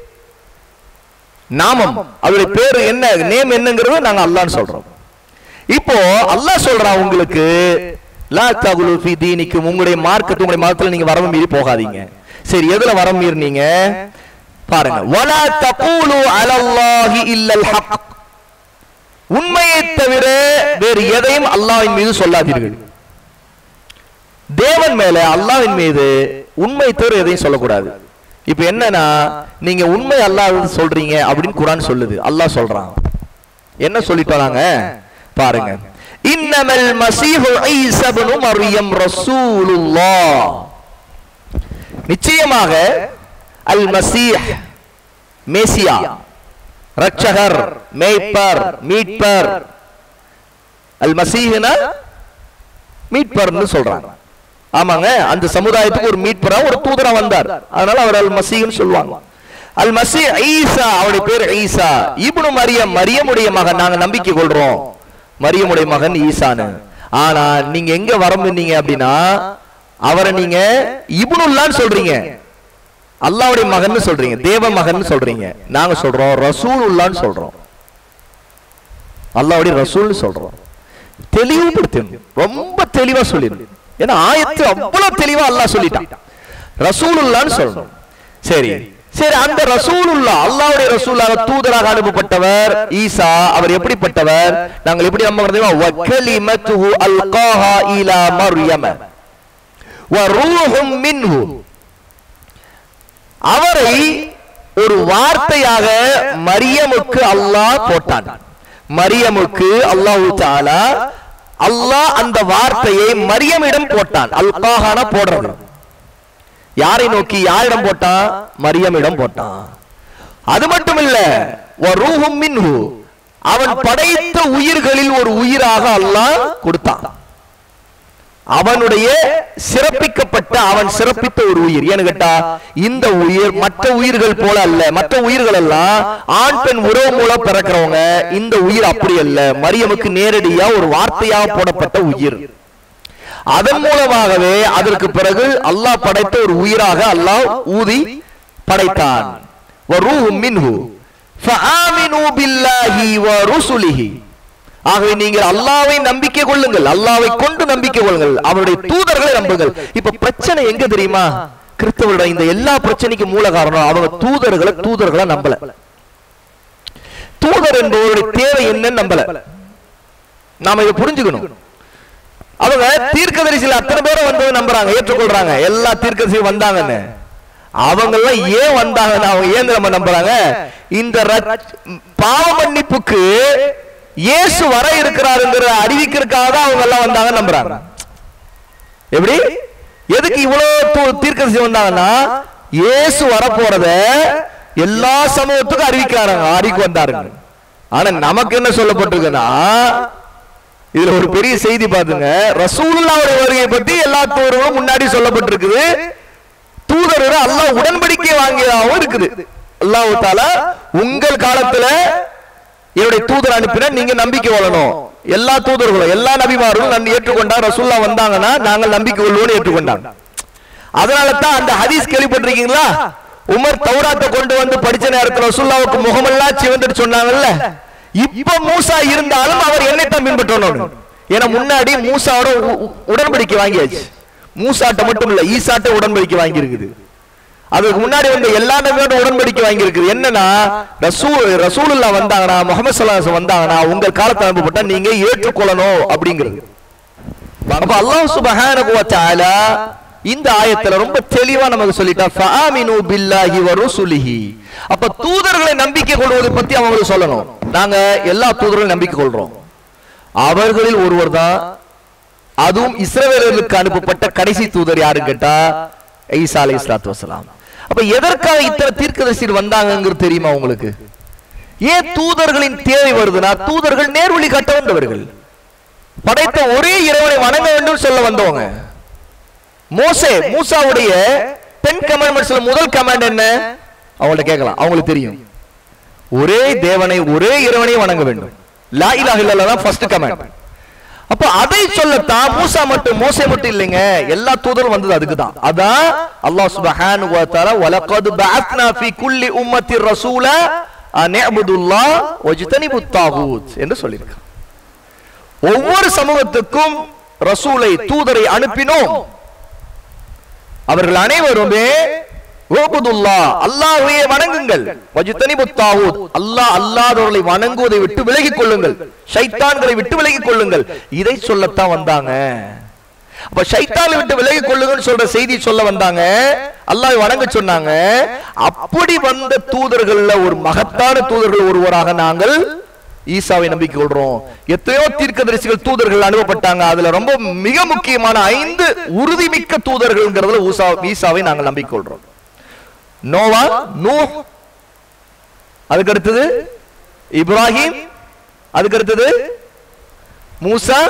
நாமம் அவருடைய பேரு என்ன நேம் என்னங்கிறது நாங்க அல்லான்னு சொல்றோம் இப்போ அல்லாஹ் சொல்றான் உங்களுக்கு லா தகுலு ஃபி தீனிக்கும் உங்களுடைய மார்க்கத்து உங்களுடைய மதத்துல நீங்க வரம்பு மீறி போகாதீங்க சரி எதுல வரம்பு மீறினீங்க பாருங்க வலா தகூலு அலல்லாஹி இல்லல் ஹக் உண்மையை தவிர வேறு எதையும் அல்லாஹ்வின் மீது சொல்லாதீர்கள் தேவன் மேல அல்லாஹ்வின் மீது உண்மை தவிர எதையும் சொல்லக்கூடாது இப்ப என்னன்னா நீங்க உண்மை அல்லாஹ் சொல்றீங்க அப்படின்னு குரான் சொல்லுது அல்லாஹ் சொல்றான் என்ன சொல்லிட்டு வராங்க பாருங்க இன்னமல் மசீஹு ஈஸா இப்னு மர்யம் ரசூலுல்லாஹ் நிச்சயமாக அல் மசீஹ் மேசியா ரட்சகர் மேய்ப்பர் மீட்பர் அல் மசீஹ்னா மீட்பர்னு சொல்றாங்க ஆமாங்க அந்த சமுதாயத்துக்கு ஒரு மீட்பரா ஒரு தூதரா வந்தார் அதனால அவர் அல் மசீஹ்னு சொல்லுவாங்க அல் மசீ ஈசா அவருடைய பேர் ஈசா இப்னு மரியம் மரியமுடைய மகன் நாங்க நம்பிக்கை கொள்றோம் மரியமுடைய மகன் ஈசான்னு ஆனா நீங்க எங்க வரம்புனீங்க அப்படின்னா அவரை நீங்க இப்னுல்லான்னு சொல்றீங்க அல்லாவுடைய மகன் சொல்றீங்க தேவ மகன் சொல்றீங்க நாங்க சொல்றோம் ரசூலுல்லான்னு சொல்றோம் அல்லாவுடைய ரசூல்னு சொல்றோம் தெளிவுபடுத்தணும் ரொம்ப தெளிவா சொல்லிடணும் ஏன்னா ஆயத்து அவ்வளவு தெளிவா அல்லாஹ் சொல்லிட்டான் ரசூலுல்லான்னு சொல்லணும் சரி சரி அந்த ரசூலுல்லா அல்லாஹ்வுடைய ரசூலாக தூதராக அனுப்பப்பட்டவர் ஈசா அவர் எப்படிப்பட்டவர் நாங்கள் எப்படி நம்ப தெரியுமா வக்கலிமத்துஹு அல்காஹா இலா மர்யம வரூஹும் மின்ஹு அவரை ஒரு வார்த்தையாக மரியமுக்கு அல்லாஹ் போட்டான் மரியமுக்கு அல்லாஹ் தாலா அல்லாஹ் அந்த வார்த்தையை மரியமிடம் போட்டான் அல்காஹான போடுறது யாரை நோக்கி யாரிடம் போட்டான் மரியமிடம் போட்டான் அது மட்டும் இல்ல வரூஹும் மின்ஹு அவன் படைத்த உயிர்களில் ஒரு உயிராக அல்லாஹ் கொடுத்தான் அவனுடைய சிறப்பிக்கப்பட்ட அவன் சிறப்பித்த ஒரு உயிர் ஏன்னு கேட்டா இந்த உயிர் மற்ற உயிர்கள் போல அல்ல மற்ற உயிர்கள் எல்லாம் ஆண் பெண் உறவு மூலம் பிறக்கிறவங்க இந்த உயிர் அப்படி அல்ல மரியமுக்கு நேரடியா ஒரு வார்த்தையாக போடப்பட்ட உயிர் அதன் மூலமாகவே அதற்கு பிறகு அல்லாஹ் படைத்த ஒரு உயிராக அல்லாஹ் ஊதி படைத்தான் வரூஹும் மின்ஹு ஃபஆமினு பில்லாஹி வ ருசுலிஹி ஆகவே நீங்கள் அல்லாவை நம்பிக்கை கொள்ளுங்கள் அல்லாவை கொண்டு நம்பிக்கை கொள்ளுங்கள் அவருடைய தூதர்களை நம்புங்கள் இப்ப பிரச்சனை எங்க தெரியுமா கிறிஸ்தவரோட இந்த எல்லா பிரச்சனைக்கும் மூல காரணம் அவங்க தூதர்களை தூதர்களை நம்பல தூதர் என்பவருடைய தேவை என்னன்னு நம்பல நாம இதை புரிஞ்சுக்கணும் அவங்க தீர்க்கதரிசியில அத்தனை பேரை வந்ததை நம்புறாங்க ஏற்றுக்கொள்றாங்க எல்லா தீர்க்கதரிசியும் வந்தாங்கன்னு அவங்க எல்லாம் ஏன் வந்தாங்கன்னு அவங்க ஏன் நம்ம நம்புறாங்க இந்த ரட்ச- பாவ மன்னிப்புக்கு இயேசு வர இருக்கிறாருங்கிற அறிவிக்கிறதுக்காக தான் அவங்க எல்லாம் வந்தாங்க நம்புறாங்க எப்படி எதுக்கு இவ்வளவு தூ- தீர்க்கதரிசி வந்தாங்கன்னா இயேசு வர போறத எல்லா சமூகத்துக்கும் அறிவிக்கிறாங்க அறிவிக்க வந்தாருங்க ஆனா நமக்கு என்ன சொல்லப்பட்டிருக்குன்னா இதுல ஒரு பெரிய செய்தி பாத்துங்க ரசூலுல்லாவுடைய வருகை பத்தி எல்லா தூதர்களும் முன்னாடி சொல்லப்பட்டிருக்குது தூதர்கள் அல்லாஹ் உடன்படிக்கை வாங்கியதாகவும் இருக்குது அல்லாஹ் தாலா உங்கள் காலத்துல என்னுடைய தூதர் அனுப்பின நீங்க நம்பிக்கை கொள்ளணும் எல்லா தூதர்களும் எல்லா நபிமாரும் நான் ஏற்றுக்கொண்டா ரசூல்லா வந்தாங்கன்னா நாங்கள் நம்பிக்கை கொள்வோம்னு ஏற்றுக்கொண்டாங்க அதனால தான் அந்த ஹதீஸ் கேள்விப்பட்டிருக்கீங்களா உமர் தௌராத்தை கொண்டு வந்து படிச்ச நேரத்துல ரசூல்லாவுக்கு முகமெல்லாம் சிவந்துட்டு சொன்னாங்கல்ல இப்ப மூசா இருந்தாலும் அவர் என்னைத்தான் பின்பற்றணும் ஏன்னா முன்னாடி மூசாவோட உ- உ- உடன்படிக்கை வாங்கியாச்சு மூசாட்ட மட்டும் இல்ல ஈசாட்ட உடன்படிக்கை வாங்கி இருக்குது அதுக்கு முன்னாடி வந்து எல்லா நபியோட உடன்படிக்கை வாங்கி இருக்குது என்னன்னா ரசூ ரசூலுல்லா வந்தாங்கன்னா முகமது சல்லாஸ் வந்தாங்கன்னா உங்கள் காலத்தை அனுப்பப்பட்டா நீங்க ஏற்றுக்கொள்ளணும் அப்படிங்கிறது அப்ப அல்லாஹ் சுப்ஹானஹு வ தஆலா இந்த ஆயத்துல ரொம்ப தெளிவா நமக்கு சொல்லிட்டா ஃபஆமினு பில்லாஹி வ ருசுலிஹி அப்ப தூதர்களை நம்பிக்கை கொள்வதை பத்தி அவங்களுக்கு சொல்லணும் நாங்க எல்லா தூதர்களையும் நம்பிக்கை கொள்றோம் அவர்களில் ஒருவர் தான் அதுவும் இஸ்ரவேலர்களுக்கு அனுப்பப்பட்ட கடைசி தூதர் யாருன்னு கேட்டா ஈசா அலைஹிஸ்ஸலாத்து வஸலாம் அப்ப எதற்காக இத்தனை தீர்க்கதரிசிகள் வந்தாங்கங்கிறது தெரியுமா உங்களுக்கு ஏன் தூதர்களின் தேவை வருதுன்னா தூதர்கள் நேர்வழி காட்ட வந்தவர்கள் படைத்த ஒரே இறைவனை வணங்க வேண்டும் சொல்ல வந்தவங்க மோசே மூசாவுடைய டென் கமாண்ட்மெண்ட்ஸ்ல முதல் கமாண்ட் என்ன அவங்கள்ட்ட கேட்கலாம் அவங்களுக்கு தெரியும் ஒரே தேவனை ஒரே இறைவனை வணங்க வேண்டும் லா இலாஹ இல்லல்லாஹ் தான் ஃபர்ஸ்ட் கமாண்ட் அப்ப அதை சொல்லத்தான் மூசா மட்டும் மோசே மட்டும் இல்லைங்க எல்லா தூதரும் வந்தது அதுக்கு தான் அதான் அல்லாஹ் சுப்ஹானஹு வ தஆலா வலகத் பஅத்னா ஃபீ குல்லி உம்மத்தி ரசூல அன் இஅ்புதுல்லாஹ் வஜ்தனிபுத் தாகூத் என்று சொல்லியிருக்கான் ஒவ்வொரு சமூகத்துக்கும் ரசூலை தூதரை அனுப்பினோம் அவர்கள் அனைவருமே ஓபுதுல்லா அல்லாஹ்வையே வணங்குங்கள் வஜ்தனிபு தாவூத் அல்லாஹ் அல்லாதவர்களை வணங்குவதை விட்டு விலகிக் கொள்ளுங்கள் ஷைத்தான்களை விட்டு விலகிக் கொள்ளுங்கள் இதை சொல்லத்தான் வந்தாங்க அப்ப ஷைத்தானை விட்டு விலகிக் கொள்ளுங்கன்னு சொல்ற செய்தி சொல்ல வந்தாங்க அல்லாஹ் வணங்க சொன்னாங்க அப்படி வந்த தூதர்கள்ல ஒரு மகத்தான தூதர்கள் ஒருவராக நாங்கள் ஈசாவை நம்பிக்கை கொள்றோம் எத்தனையோ தீர்க்கதரிசிகள் தூதர்கள் அனுப்பப்பட்டாங்க அதுல ரொம்ப மிக முக்கியமான ஐந்து உறுதிமிக்க தூதர்கள்ங்கிறதுல ஊசா ஈசாவை நாங்கள் நம்பிக்கை கொள்றோம் நோவா நூ அதுக்கு அடுத்தது இப்ராஹிம் அதுக்கு அடுத்தது மூசா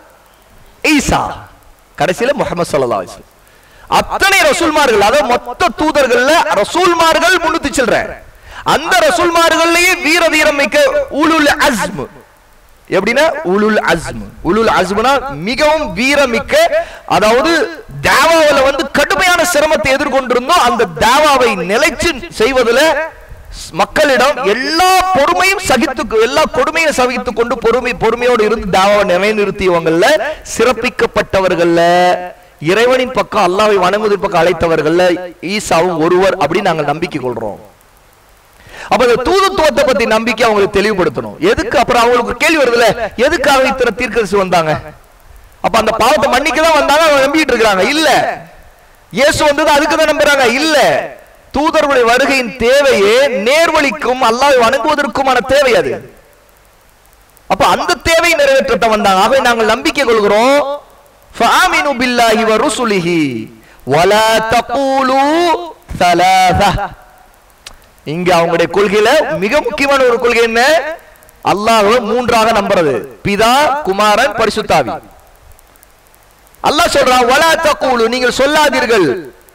ஈசா கடைசியில முகமது சல்லா அத்தனை ரசூல்மார்கள் அதாவது மொத்த தூதர்கள்ல ரசூல்மார்கள் முன்னுக்கு செல்ற அந்த ரசூல்மார்கள்லயே வீர தீரம் மிக்க உலுல் அஸ்ம் எப்படின்னா உலுல் அஸ்ம் உலுல் அஸ்ம்னா மிகவும் வீரமிக்க அதாவது தாவாவில வந்து கடுமையான சிரமத்தை எதிர்கொண்டிருந்தோம் அந்த தாவாவை நிலைச்சு செய்வதுல மக்களிடம் எல்லா பொறுமையும் சகித்து எல்லா கொடுமையும் சகித்து கொண்டு பொறுமை பொறுமையோடு இருந்து தாவாவை நிலைநிறுத்தியவங்கள்ல சிறப்பிக்கப்பட்டவர்கள்ல இறைவனின் பக்கம் அல்லாவை வணங்குவதன் பக்கம் அழைத்தவர்கள்ல ஈசாவும் ஒருவர் அப்படின்னு நாங்கள் நம்பிக்கை கொள்றோம் அப்ப இந்த தூதுத்துவத்தை பத்தி நம்பிக்கை அவங்களுக்கு தெளிவுபடுத்தணும் எதுக்கு அப்புறம் அவங்களுக்கு ஒரு கேள்வி வருதுல எதுக்காக இத்தனை தீர்க்கதரிசி வந்தாங்க அப்ப அந்த பாவத்தை மன்னிக்க தான் வந்தாங்க அவங்க நம்பிட்டு இருக்காங்க இல்ல இயேசு வந்தது அதுக்கு தான் நம்புறாங்க இல்ல தூதர்களுடைய வருகையின் தேவையே நேர்வழிக்கும் அல்லாஹ் வணங்குவதற்குமான தேவை அது அப்ப அந்த தேவையை நிறைவேற்றத்த வந்தாங்க ஆகவே நாங்கள் நம்பிக்கை கொள்கிறோம் فآمنوا بالله ورسله ولا تقولوا ثلاثة இங்க அவங்களுடைய கொள்கையில மிக முக்கியமான ஒரு கொள்கை என்ன அல்லாஹ் மூன்றாக நம்புறது பிதா குமாரன் பரிசுத்தாவி அல்லாஹ் சொல்றான் வலா தக்கூலு நீங்கள் சொல்லாதீர்கள்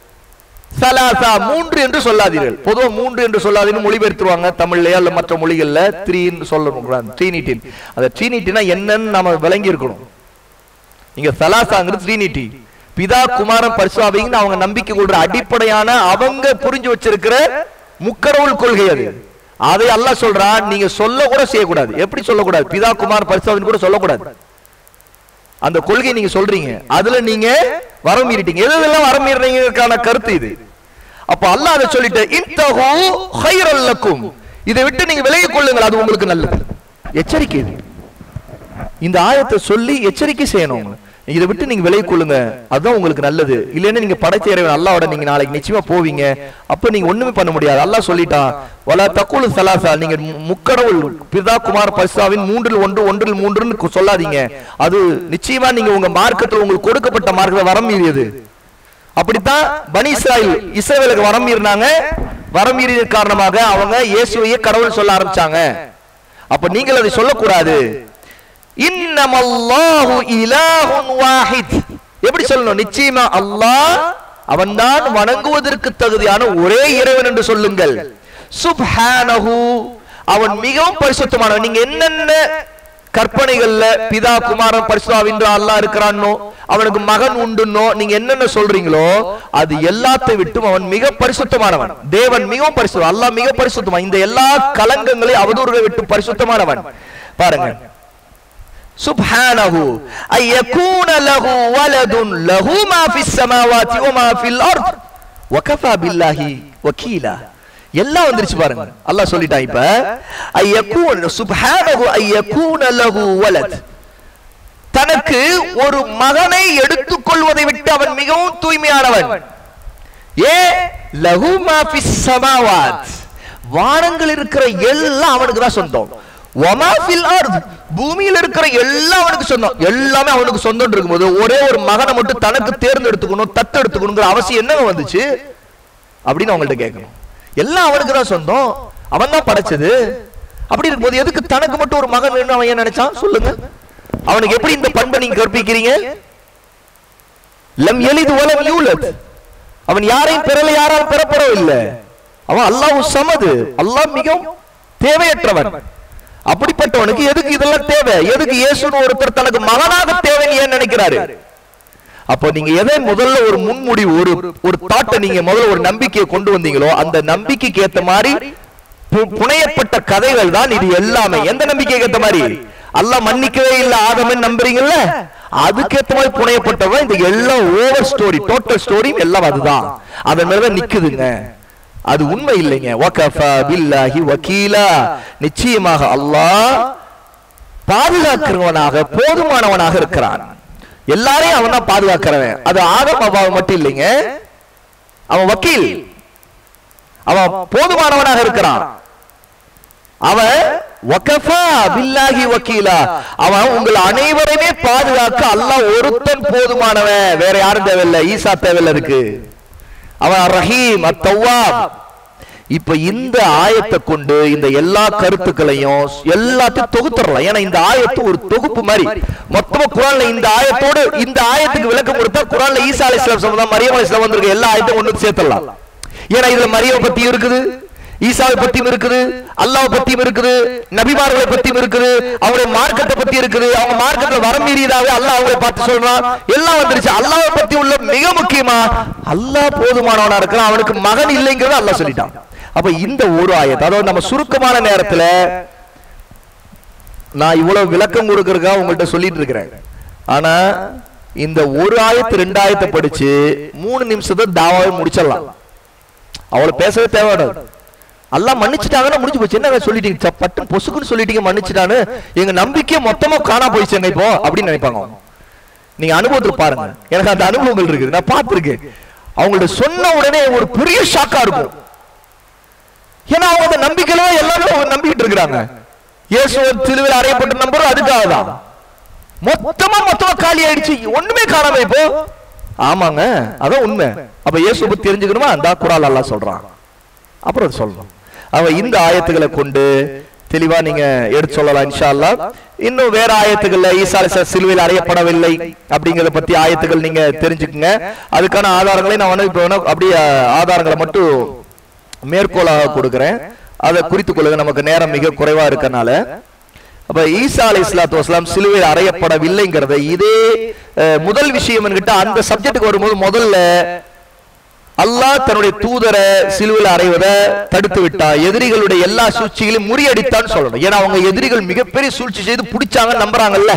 சலாசா மூன்று என்று சொல்லாதீர்கள் பொதுவா மூன்று என்று சொல்லாதீர்கள் மொழிபெயர்த்துருவாங்க தமிழ்லயா இல்ல மற்ற மொழிகள்ல த்ரீன்னு சொல்லணும் ட்ரீனிட்டின் அந்த ட்ரீனிட்டினா என்னன்னு நாம விளங்கி இருக்கணும் இங்க சலாசாங்கிறது ட்ரீனிட்டி பிதா குமாரன் பரிசுவாவின்னு அவங்க நம்பிக்கை கொள்ற அடிப்படையான அவங்க புரிஞ்சு வச்சிருக்கிற முக்கடவுள் கொள்கை அது அதை அல்லாஹ் சொல்றான் நீங்க சொல்ல கூட செய்யக்கூடாது எப்படி சொல்லக்கூடாது பிதா குமார் பரிசுவாவின் கூட சொல்லக்கூடாது அந்த கொள்கை நீங்க சொல்றீங்க அதுல நீங்க வரம் மீறிட்டீங்க எது எதெல்லாம் வரம் மீறீங்கக்கான கருத்து இது அப்ப அல்லாஹ் அதை சொல்லிட்டு இன்தஹு ஹைரல் லக்கும் இதை விட்டு நீங்க விலகிக் கொள்ளுங்கள் அது உங்களுக்கு நல்லது எச்சரிக்கை இது இந்த ஆயத்தை சொல்லி எச்சரிக்கை செய்யணும் உங்களை. இதை விட்டு நீங்க விலகிக் கொள்ளுங்க அதுதான் உங்களுக்கு நல்லது இல்லைன்னா நீங்க படைச்ச இறைவன் அல்லாவோட நீங்க நாளைக்கு நிச்சயமா போவீங்க அப்ப நீங்க ஒண்ணுமே பண்ண முடியாது அல்லாஹ் சொல்லிட்டான் வலா தக்குலு சலாசா நீங்க மு- முக்கடவுள் பிதா குமார் பரிசாவின் மூன்றில் ஒன்று ஒன்றில் மூன்றுன்னு கு- சொல்லாதீங்க அது நிச்சயமா நீங்க உங்க மார்க்கத்தில் உங்களுக்கு கொடுக்கப்பட்ட மார்க்கத்தை வரம் மீறியது அப்படித்தான் பனி இஸ்ராயில் இஸ்ரவேலுக்கு வரம் மீறினாங்க வரம் மீறிய காரணமாக அவங்க இயேசுவையே கடவுள் சொல்ல ஆரம்பிச்சாங்க அப்ப நீங்கள் அதை சொல்லக்கூடாது இன்னமல்லாஹு இலாஹுன் வாஹித் எப்படி சொல்லணும் நிச்சயமா அல்லாஹ் அவன்தான் வணங்குவதற்கு தகுதியான ஒரே இறைவன் என்று சொல்லுங்கள் சுப்ஹானஹு அவன் மிகவும் பரிசுத்தமானவன் நீங்க என்னென்ன கற்பனைகள்ல பிதா குமாரன் பரிசுத்தாவின்ற அல்லாஹ் இருக்கிறானோ அவனுக்கு மகன் உண்டுன்னோ நீங்க என்னென்ன சொல்றீங்களோ அது எல்லாத்தை விட்டும் அவன் மிக பரிசுத்தமானவன் தேவன் மிகவும் பரிசுத்தம் அல்லாஹ் மிக பரிசுத்தமான் இந்த எல்லா கலங்கங்களை அவதூறுகளை விட்டு பரிசுத்தமானவன் பாருங்க سبحانه أن يكون له ولد له ما في السماوات وما في الأرض وكفى بالله وكيلا எல்லாம் வந்துருச்சு பாருங்க அல்லாஹ் சொல்லிட்டான் இப்ப ஐயக்கூன் சுப்ஹானஹு ஐயக்கூன லஹு வலத் தனக்கு ஒரு மகனை எடுத்துக் கொள்வதை விட்டு அவன் மிகவும் தூய்மையானவன் ஏ லஹு மா ஃபிஸ் சமாவாத் வானங்கள் இருக்கிற எல்லாம் அவனுக்கு தான் சொந்தம் வமா ஃபில் அர்த் பூமியில இருக்கிற எல்லாம் அவனுக்கு சொந்தம் எல்லாமே அவனுக்கு சொந்தம் இருக்கும்போது ஒரே ஒரு மகனை மட்டும் தனக்கு தேர்ந்தெடுத்துக்கணும் தத்து எடுத்துக்கணுங்கிற அவசியம் என்னங்க வந்துச்சு அப்படின்னு அவங்கள்ட்ட கேட்கணும் எல்லாம் அவனுக்கு தான் சொந்தம் அவன் தான் படைச்சது அப்படி இருக்கும்போது எதுக்கு தனக்கு மட்டும் ஒரு மகன் வேணும் அவன் ஏன் நினைச்சான் சொல்லுங்க அவனுக்கு எப்படி இந்த பண்பை நீங்க கற்பிக்கிறீங்க லம் எளிது வலம் யூலத் அவன் யாரையும் பெறல யாராலும் பெறப்படவும் இல்லை அவன் அல்லாஹ் சமது அல்லாஹ் மிகவும் தேவையற்றவன் அப்படிப்பட்டவனுக்கு எதுக்கு இதெல்லாம் தேவை எதுக்கு இயேசுன்னு ஒருத்தர் தனக்கு மகனாக தேவைன்னு ஏன் நினைக்கிறாரு அப்போ நீங்க எதை முதல்ல ஒரு முன்முடிவு ஒரு ஒரு தாட்டை நீங்க முதல்ல ஒரு நம்பிக்கையை கொண்டு வந்தீங்களோ அந்த நம்பிக்கைக்கு ஏத்த மாதிரி பு- புனையப்பட்ட கதைகள் தான் இது எல்லாமே எந்த நம்பிக்கைக்கு ஏத்த மாதிரி அல்லாஹ் மன்னிக்கவே இல்ல ஆதமன் நம்புறீங்கல்ல அதுக்கேத்த மாதிரி புனையப்பட்டவன் இந்த எல்லாம் ஓவர் ஸ்டோரி டோட்டல் ஸ்டோரி எல்லாம் அதுதான் அதன் மேலதான் நிக்குதுங்க அது உண்மை இல்லைங்க வகஃபா பில்லாஹி வக்கீலா நிச்சயமாக அல்லாஹ் பாதுகாக்கிறவனாக போதுமானவனாக இருக்கிறான் எல்லாரையும் அவன் தான் பாதுகாக்கிறவன் அது ஆதம் அவ்வாவு மட்டும் இல்லைங்க அவன் வக்கீல் அவன் போதுமானவனாக இருக்கிறான் அவன் வகஃபா பில்லாஹி வக்கீலா அவன் உங்கள் அனைவரையுமே பாதுகாக்க அல்லாஹ் ஒருத்தன் போதுமானவன் வேற யாரும் தேவையில்லை ஈசா தேவையில்லை இருக்கு அவன் ரஹீம் அத்தவாப் இப்ப இந்த ஆயத்தை கொண்டு இந்த எல்லா கருத்துக்களையும் எல்லாத்தையும் தொகுத்துறலாம் ஏன்னா இந்த ஆயத்து ஒரு தொகுப்பு மாதிரி மொத்தமா குரான்ல இந்த ஆயத்தோடு இந்த ஆயத்துக்கு விளக்கம் கொடுத்தா குரான்ல ஈசா அலி இஸ்லாம் சம்பந்தம் மரியம் அலி இஸ்லாம் வந்திருக்க எல்லா ஆயத்தையும் ஒண்ணு சேர்த்துடலாம் ஏன்னா இதுல மரியம் பத்தி இருக்குது ஈசாவை பத்தியும் இருக்குது அல்லாஹ் பத்தியும் இருக்குது நபிமார்களை பத்தியும் இருக்குது அவருடைய மார்க்கத்தை பத்தி இருக்குது அவங்க மார்க்கத்துல வரம் மீறியதாவே அல்லாஹ் அவங்களை பார்த்து சொல்றான் எல்லாம் வந்துருச்சு அல்லாஹ்வை பத்தி உள்ள மிக முக்கியமா அல்லாஹ் போதுமானவனா இருக்கிறான் அவனுக்கு மகன் இல்லைங்கிறத அல்லாஹ் சொல்லிட்டான் அப்ப இந்த ஒரு ஆயத்தை அதாவது நம்ம சுருக்கமான நேரத்துல நான் இவ்வளவு விளக்கம் கொடுக்கறதுக்காக உங்கள்ட்ட சொல்லிட்டு இருக்கிறேன் ஆனா இந்த ஒரு ஆயத்து ரெண்டு ஆயத்தை படிச்சு மூணு நிமிஷத்தை தாவாவே முடிச்சிடலாம் அவளை பேசவே தேவைப்படாது அல்லாஹ் மன்னிச்சுட்டாங்கன்னா முடிஞ்சு போச்சு என்ன சொல்லிட்டீங்க ச, பட்டு பொசுக்குன்னு சொல்லிட்டீங்க மன்னிச்சுட்டான்னு எங்க நம்பிக்கையே மொத்தமா காணா போயிடுச்சுங்க இப்போ அப்படின்னு நினைப்பாங்க அவங்க. நீங்க அனுபவத்துல பாருங்க எனக்கு அந்த அனுபவங்கள் இருக்குது நான் பார்த்திருக்கேன் அவங்கள்ட்ட சொன்ன உடனே ஒரு பெரிய ஷாக்கா இருக்கும் ஏன்னா அவங்க அந்த நம்பிக்கையில தான் எல்லாமே அவங்க நம்பிக்கிட்டு இருக்கிறாங்க இயேசுவர் சிலுவையில் அறையப்பட்ட நம்பரும் அதுக்காக தான் மொத்தமா மொத்தமா காலி ஆயிடுச்சு ஒண்ணுமே காணாம இப்போ ஆமாங்க அதான் உண்மை அப்ப இயேசு பத்தி தெரிஞ்சுக்கணுமா அந்த குரால் அல்லாஹ் சொல்றான் அப்புறம் அது சொல்லணும் அவ இந்த ஆயத்துக்களை கொண்டு தெளிவா நீங்க எடுத்து சொல்லலாம் இன்ஷா அல்லாஹ் இன்னும் வேற ஆயத்துக்கள்ல ஈசா அலைஹிஸ்ஸலாம் சிலுவையில் அறையப்படவில்லை அப்படிங்கறத பத்தி ஆயத்துக்கள் நீங்க தெரிஞ்சுக்குங்க அதுக்கான ஆதாரங்களை நான் வந்து இப்போ வேணா அப்படியே ஆதாரங்களை மட்டும் மேற்கோளாக கொடுக்கிறேன் அதை குறித்துக் கொள்ளுங்க நமக்கு நேரம் மிக குறைவா இருக்கனால அப்ப ஈசா அலை இஸ்லாத்து வஸ்லாம் சிலுவையில் அறையப்படவில்லைங்கிறத இதே அஹ், முதல் விஷயம் என்கிட்ட அந்த சப்ஜெக்ட்டுக்கு வரும்போது முதல்ல அல்லாஹ் தன்னுடைய தூதரை சிலுவையில் அறைவதை தடுத்து விட்டான் எதிரிகளுடைய எல்லா சூழ்ச்சிகளையும் முறியடித்தான்னு சொல்லணும் ஏன்னா அவங்க எதிரிகள் மிகப்பெரிய சூழ்ச்சி செய்து பிடிச்சாங்க நம்புறாங்கல்ல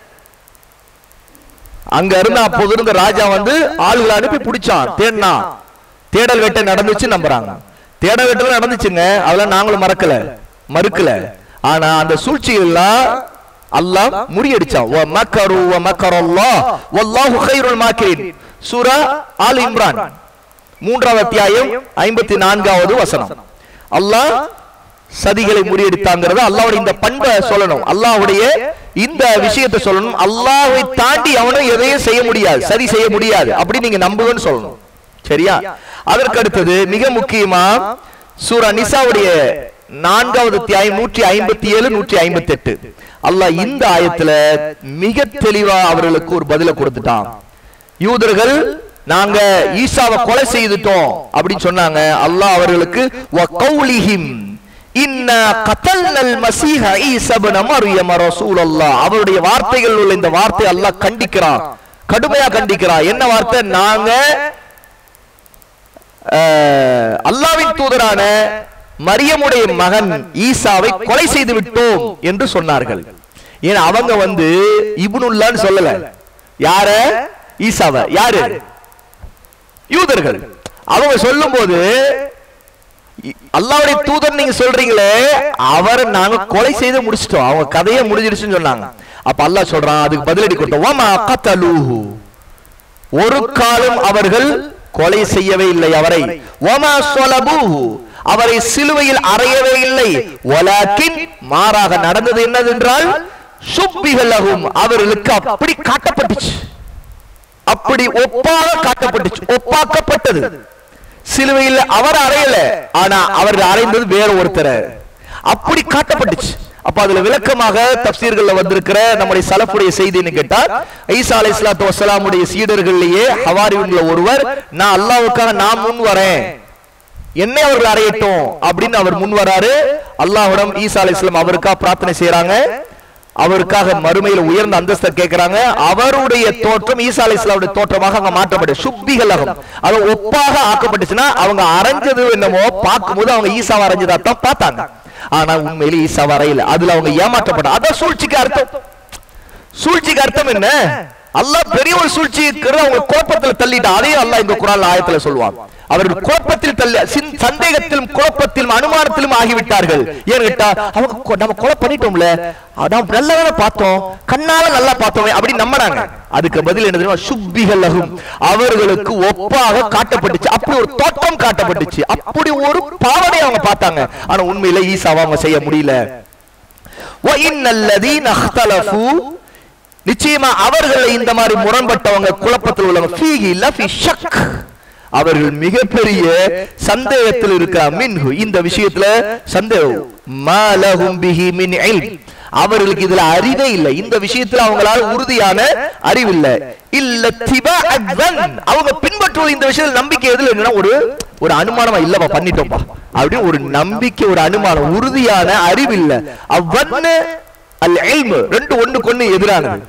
அங்க இருந்த அப்போது இருந்த ராஜா வந்து ஆளுகளை அனுப்பி பிடிச்சான் தேடினான் தேடல் வேட்டை நடந்துச்சு நம்புறாங்க தேடல் வேட்டை நடந்துச்சுங்க அதெல்லாம் நாங்களும் மறக்கல மறுக்கல ஆனா அந்த சூழ்ச்சிகள் எல்லாம் அல்லாஹ் முறியடிச்சான் வ மக்கரு வ மக்கரல்லாஹ் வல்லாஹு கைருல் மாக்கிரின் சூரா ஆல் இம்ரான் மூன்றாவது அத்தியாயம் ஐம்பத்தி நான்காவது வசனம் அல்லாஹ் சதிகளை முறியடித்தாங்கிறத அல்லாஹ்வுடைய இந்த பண்பை சொல்லணும் அல்லாஹ்வுடைய இந்த விஷயத்தை சொல்லணும் அல்லாஹ்வை தாண்டி அவனும் எதையும் செய்ய முடியாது சரி செய்ய முடியாது அப்படி நீங்க நம்புங்கன்னு சொல்லணும் சரியா அதற்கு அடுத்தது மிக முக்கியமா சூரா நிசாவுடைய நான்காவது அத்தியாயம் நூற்றி ஐம்பத்தி ஏழு நூற்றி ஐம்பத்தி எட்டு அல்லாஹ் இந்த ஆயத்துல மிக தெளிவா அவர்களுக்கு ஒரு பதிலை கொடுத்துட்டான் யூதர்கள் நாங்க ஈசாவை கொலை செய்துட்டோம் அப்படின்னு சொன்னாங்க அல்லாஹ் அவர்களுக்கு வகௌலிஹிம் இன்னா கதல்னல் மசீஹ ஈஸா இப்ன மர்யம் ரசூலல்லாஹ் அவருடைய வார்த்தைகள் உள்ள இந்த வார்த்தை அல்லாஹ் கண்டிக்கிறான் கடுமையா கண்டிக்கிறான் என்ன வார்த்தை நாங்க அஹ், அல்லாஹ்வின் தூதரான மரியமுடைய மகன் ஈசாவை கொலை செய்து விட்டோம் என்று சொன்னார்கள் ஏன்னா அவங்க வந்து இப்னுல்லான்னு சொல்லல யார ஈசாவை யாரு யூதர்கள் அவங்க சொல்லும்போது இ- அல்லாஹ்வுடைய தூதர் நீங்க சொல்றீங்களே அவரை நாங்க கொலை செய்து முடிச்சிட்டோம் அவங்க கதையே முடிஞ்சிடுச்சுன்னு சொன்னாங்க அப்ப அல்லாஹ் சொல்றான் அதுக்கு பதிலடி கொடுத்தோம் "வமா கத்தலூஹு." ஒரு காலம் அவர்கள் கொலை செய்யவே இல்லை அவரை "வமா ஸலபூஹு." அவரை சிலுவையில் அறையவே இல்லை வலாக்கின் மாறாக நடந்தது என்னதென்றால் சுப்பிகளகும் அவர்களுக்கு அப்படி காட்டப்பட்டுச்சு அப்படி ஒப்பாக காட்டப்பட்டுச்சு ஒப்பாக்கப்பட்டது சிலுவையில் அவர் அறையல ஆனா அவர் அறைந்தது வேற ஒருத்தர் அப்படி காட்டப்பட்டுச்சு அப்ப அதுல விளக்கமாக தப்சீர்கள்ல வந்திருக்கிற நம்முடைய சலப்புடைய செய்தின்னு கேட்டா ஈசா அலை இஸ்லாத்து வசலாமுடைய சீடர்கள்லயே ஹவாரியுன்ல ஒருவர் நான் அல்லாவுக்காக நான் முன் வரேன் என்னை அவர்கள் அறையட்டும் அப்படின்னு அவர் முன் வராரு அல்லாஹ்விடம் ஈசா அலை இஸ்லாம் அவருக்காக பிரார்த்தனை செய்யறாங்க அவருக்காக மறுமையில உயர்ந்த அந்தஸ்தை கேட்கிறாங்க அவருடைய தோற்றம் ஈசா அலை இஸ்லாமுடைய தோற்றமாக அங்க மாற்றப்பட்டு சுப்பிகலகம் அது ஒப்பாக ஆக்கப்பட்டுச்சுன்னா அவங்க அரைஞ்சது என்னமோ பார்க்கும்போது அவங்க ஈசாவை அரைஞ்சதா தான் பார்த்தாங்க ஆனா உண்மையில ஈசாவை அறையில அதுல அவங்க ஏமாற்றப்பட்ட அதான் சூழ்ச்சிக்கு அர்த்தம் சூழ்ச்சிக்கு அர்த்தம் என்ன அல்லாஹ் பெரிய ஒரு சூழ்ச்சி இருக்கிறது அவங்க குழப்பத்தில் தள்ளிட்டு அதையும் அல்லாஹ் இந்த குரான் ஆயத்துல சொல்லுவான் அவர்கள் குழப்பத்தில் தள்ளி சிந்- சந்தேகத்திலும் குழப்பத்திலும் அனுமானத்திலும் ஆகிவிட்டார்கள் ஏன்னு கேட்டா அவங்க கொ- நம்ம கொலை பண்ணிட்டோம்ல அதான் நல்லா தானே பார்த்தோம் கண்ணால நல்லா பார்த்தோமே அப்படி நம்பினாங்க அதுக்கு பதில் என்ன தெரியுமா சுப்பிகளகும் அவர்களுக்கு ஒப்பாக காட்டப்பட்டுச்சு அப்படி ஒரு தோற்றம் காட்டப்பட்டுச்சு அப்படி ஒரு பாவனை அவங்க பார்த்தாங்க ஆனா உண்மையில ஈசாவை அவங்க செய்ய முடியல وَإِنَّ الَّذِينَ اخْتَلَفُوا நிச்சயமா அவர்கள் இந்த மாதிரி முரண்பட்டவங்க குழப்பத்தில் உள்ளவங்க ஃபீஹி லஃபி ஷக் அவர்கள் மிகப்பெரிய சந்தேகத்தில் இருக்கிற மின்ஹு இந்த விஷயத்துல சந்தேகம் மாலஹும் பிஹி மின் இல்ம் அவர்களுக்கு இதுல அறிவே இல்லை இந்த விஷயத்துல அவங்களால உறுதியான அறிவு இல்ல இல்ல திபா அவங்க பின்பற்றுவது இந்த விஷயத்துல நம்பிக்கை எதுல இருக்குன்னா ஒரு ஒரு அனுமானமா இல்லப்பா பண்ணிட்டோம்ப்பா அப்படின்னு ஒரு நம்பிக்கை ஒரு அனுமானம் உறுதியான அறிவு இல்ல அவ்வன்னு அல் இல்மு ரெண்டு ஒண்ணுக்கு ஒண்ணு எதிரானது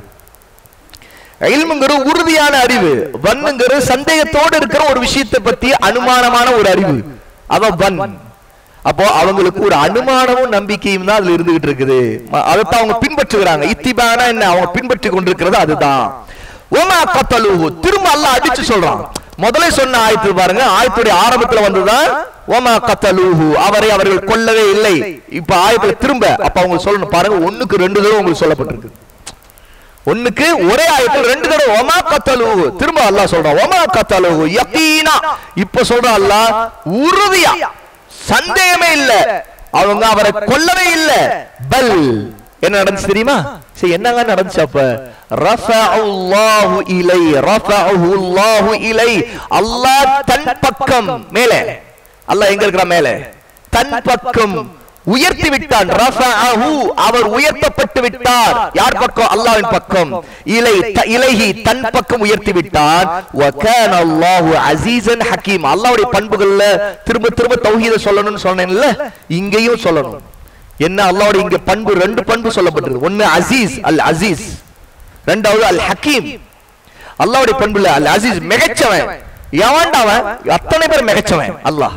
இல்முங்கிறது உறுதியான அறிவு வன்னுங்கிறது சந்தேகத்தோடு இருக்கிற ஒரு விஷயத்தை பத்தி அனுமானமான ஒரு அறிவு அதான் வன் அப்போ அவங்களுக்கு ஒரு அனுமானமும் நம்பிக்கையும் தான் அதுல இருந்துகிட்டு இருக்குது ம- அதைத்தான் அவங்க பின்பற்றுகிறாங்க இத்திபானா என்ன அவங்க பின்பற்றி கொண்டிருக்கிறது அதுதான் ஓமா கத்தலுஹு திரும்ப அல்லாஹ் அடிச்சு சொல்றான் முதல்ல சொன்ன ஆயத்து பாருங்க ஆயத்துடைய ஆரம்பத்துல வந்ததுதான் ஓமா கத்தலுஹு அவரை அவர்கள் கொல்லவே இல்லை இப்ப ஆயத்துல திரும்ப அப்ப அவங்க சொல்லணும் பாருங்க ஒண்ணுக்கு ரெண்டு தடவை உங்களுக்கு சொல்லப்பட்டிருக்கு ஒண்ணுக்கு ஒரே ஆயத்தில் ரெண்டு தடவை ஒமா கத்தலுஹு திரும்ப அல்லாஹ் சொல்றான் ஒமா கத்தலுஹு யகீனா இப்ப சொல்றான் அல்லாஹ் உறுதியா சந்தேகமே இல்ல அவங்க அவரை கொல்லவே இல்ல பல் என்ன நடந்துச்சு தெரியுமா சரி என்னங்க நடந்துச்சு அப்ப ரஃபஅல்லாஹு இலை ரஃபஅஹு அல்லாஹு இலை அல்லாஹ் தன் பக்கம் மேலே அல்லாஹ் எங்க இருக்கிற மேலே தன் பக்கம் உயர்த்தி விட்டான் ரஃபஅஹு அவர் உயர்த்தப்பட்டு விட்டார் யார் பக்கம் அல்லாஹ்வின் பக்கம் இலை த- இலைஹி தன் பக்கம் உயர்த்தி விட்டான் வ கான அல்லாஹு அஸீஸன் ஹக்கீம் அல்லாஹ்வுடைய பண்புகள்ல திரும்ப திரும்ப தௌஹீத சொல்லணும்னு சொன்னேன்ல இங்கேயும் சொல்லணும் என்ன அல்லாஹ்வுடைய இங்க பண்பு ரெண்டு பண்பு சொல்லப்பட்டிருக்கு ஒன்னு அசீஸ் அல் அசீஸ் ரெண்டாவது அல் ஹக்கீம் அல்லாஹ்வுடைய பண்புல அல் அசீஸ் மிகச்சவன் எவன்டா அவன் அத்தனை பேர் மிகச்சவன் அல்லாஹ்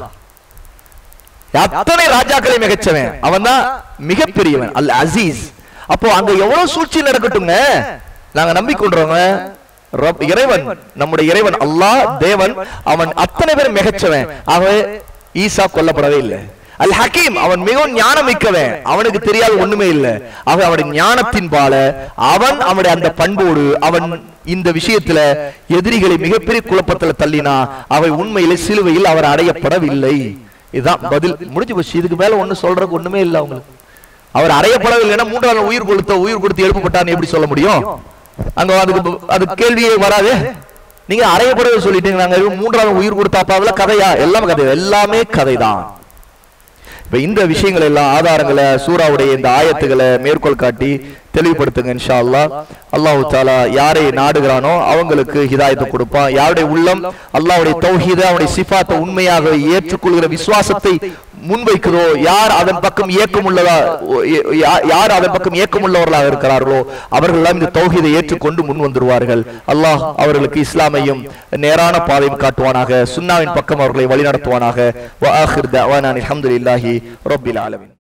அத்தனை ராஜாக்களை மிகச்சவன் அவன் தான் மிகப்பெரியவன் அல் அசீஸ் அப்போ அங்க எவ்வளவு சூழ்ச்சி நடக்கட்டுங்க நாங்க நம்பிக்கொண்டவங்க ரப்- இறைவன் நம்முடைய இறைவன் அல்லாஹ் தேவன் அவன் அத்தனை பேர் மிகச்சவன் அவன் ஈசா கொல்லப்படவே இல்லை அல் ஹக்கீம் அவன் மிகவும் ஞானம் மிக்கவன் அவனுக்கு தெரியாத ஒண்ணுமே இல்லை அவன் அவனுடைய ஞானத்தின் பால அவன் அவனுடைய அந்த பண்போடு அவன் இந்த விஷயத்துல எதிரிகளை மிகப்பெரிய குழப்பத்துல தள்ளினா அவை உண்மையிலே சிலுவையில் அவர் அடையப்படவில்லை இதுதான் பதில் முடிஞ்சு போச்சு இதுக்கு மேல ஒண்ணு சொல்றதுக்கு ஒண்ணுமே இல்லை அவங்களுக்கு அவர் அறையப்படவில்லைன்னா மூன்றாவது நாள் உயிர் கொடுத்த உயிர் கொடுத்து எழுப்பப்பட்டான்னு எப்படி சொல்ல முடியும் அங்க அதுக்கு ப- அதுக்கு கேள்வியே வராது நீங்க அறையப்படவே சொல்லிட்டீங்க நாங்க வெறும் மூன்றாவது உயிர் கொடுத்தாப்பாவில கதையா எல்லாமே கதை எல்லாமே கதைதான் இப்ப இந்த விஷயங்கள் எல்லாம் ஆதாரங்களை சூராவுடைய இந்த ஆயத்துகளை மேற்கோள் காட்டி தெளிவுபடுத்துங்க இன்ஷா அல்லாஹ் அல்லாஹ் தாலா யாரை நாடுகிறானோ அவங்களுக்கு ஹிதாயத்தை கொடுப்பான் யாருடைய உள்ளம் அல்லாஹ்வுடைய தௌஹீத அவருடைய சிஃபாத்தை உண்மையாக ஏற்றுக்கொள்கிற விசுவாசத்தை முன்வைக்குதோ யார் அதன் பக்கம் ஏக்கம் உள்ளதா யா- யார் அதன் பக்கம் ஏக்கம் உள்ளவர்களாக இருக்கிறார்களோ அவர்கள் எல்லாம் இந்த தௌஹீதை ஏற்றுக்கொண்டு முன் வந்துருவார்கள் அல்லாஹ் அவர்களுக்கு இஸ்லாமையும் நேரான பாதையும் காட்டுவானாக சுன்னாவின் பக்கம் அவர்களை வழிநடத்துவானாக வ ஆஹிர் தஅவானா அல்ஹம்துலில்லாஹி ரப்பில் ஆலமீன்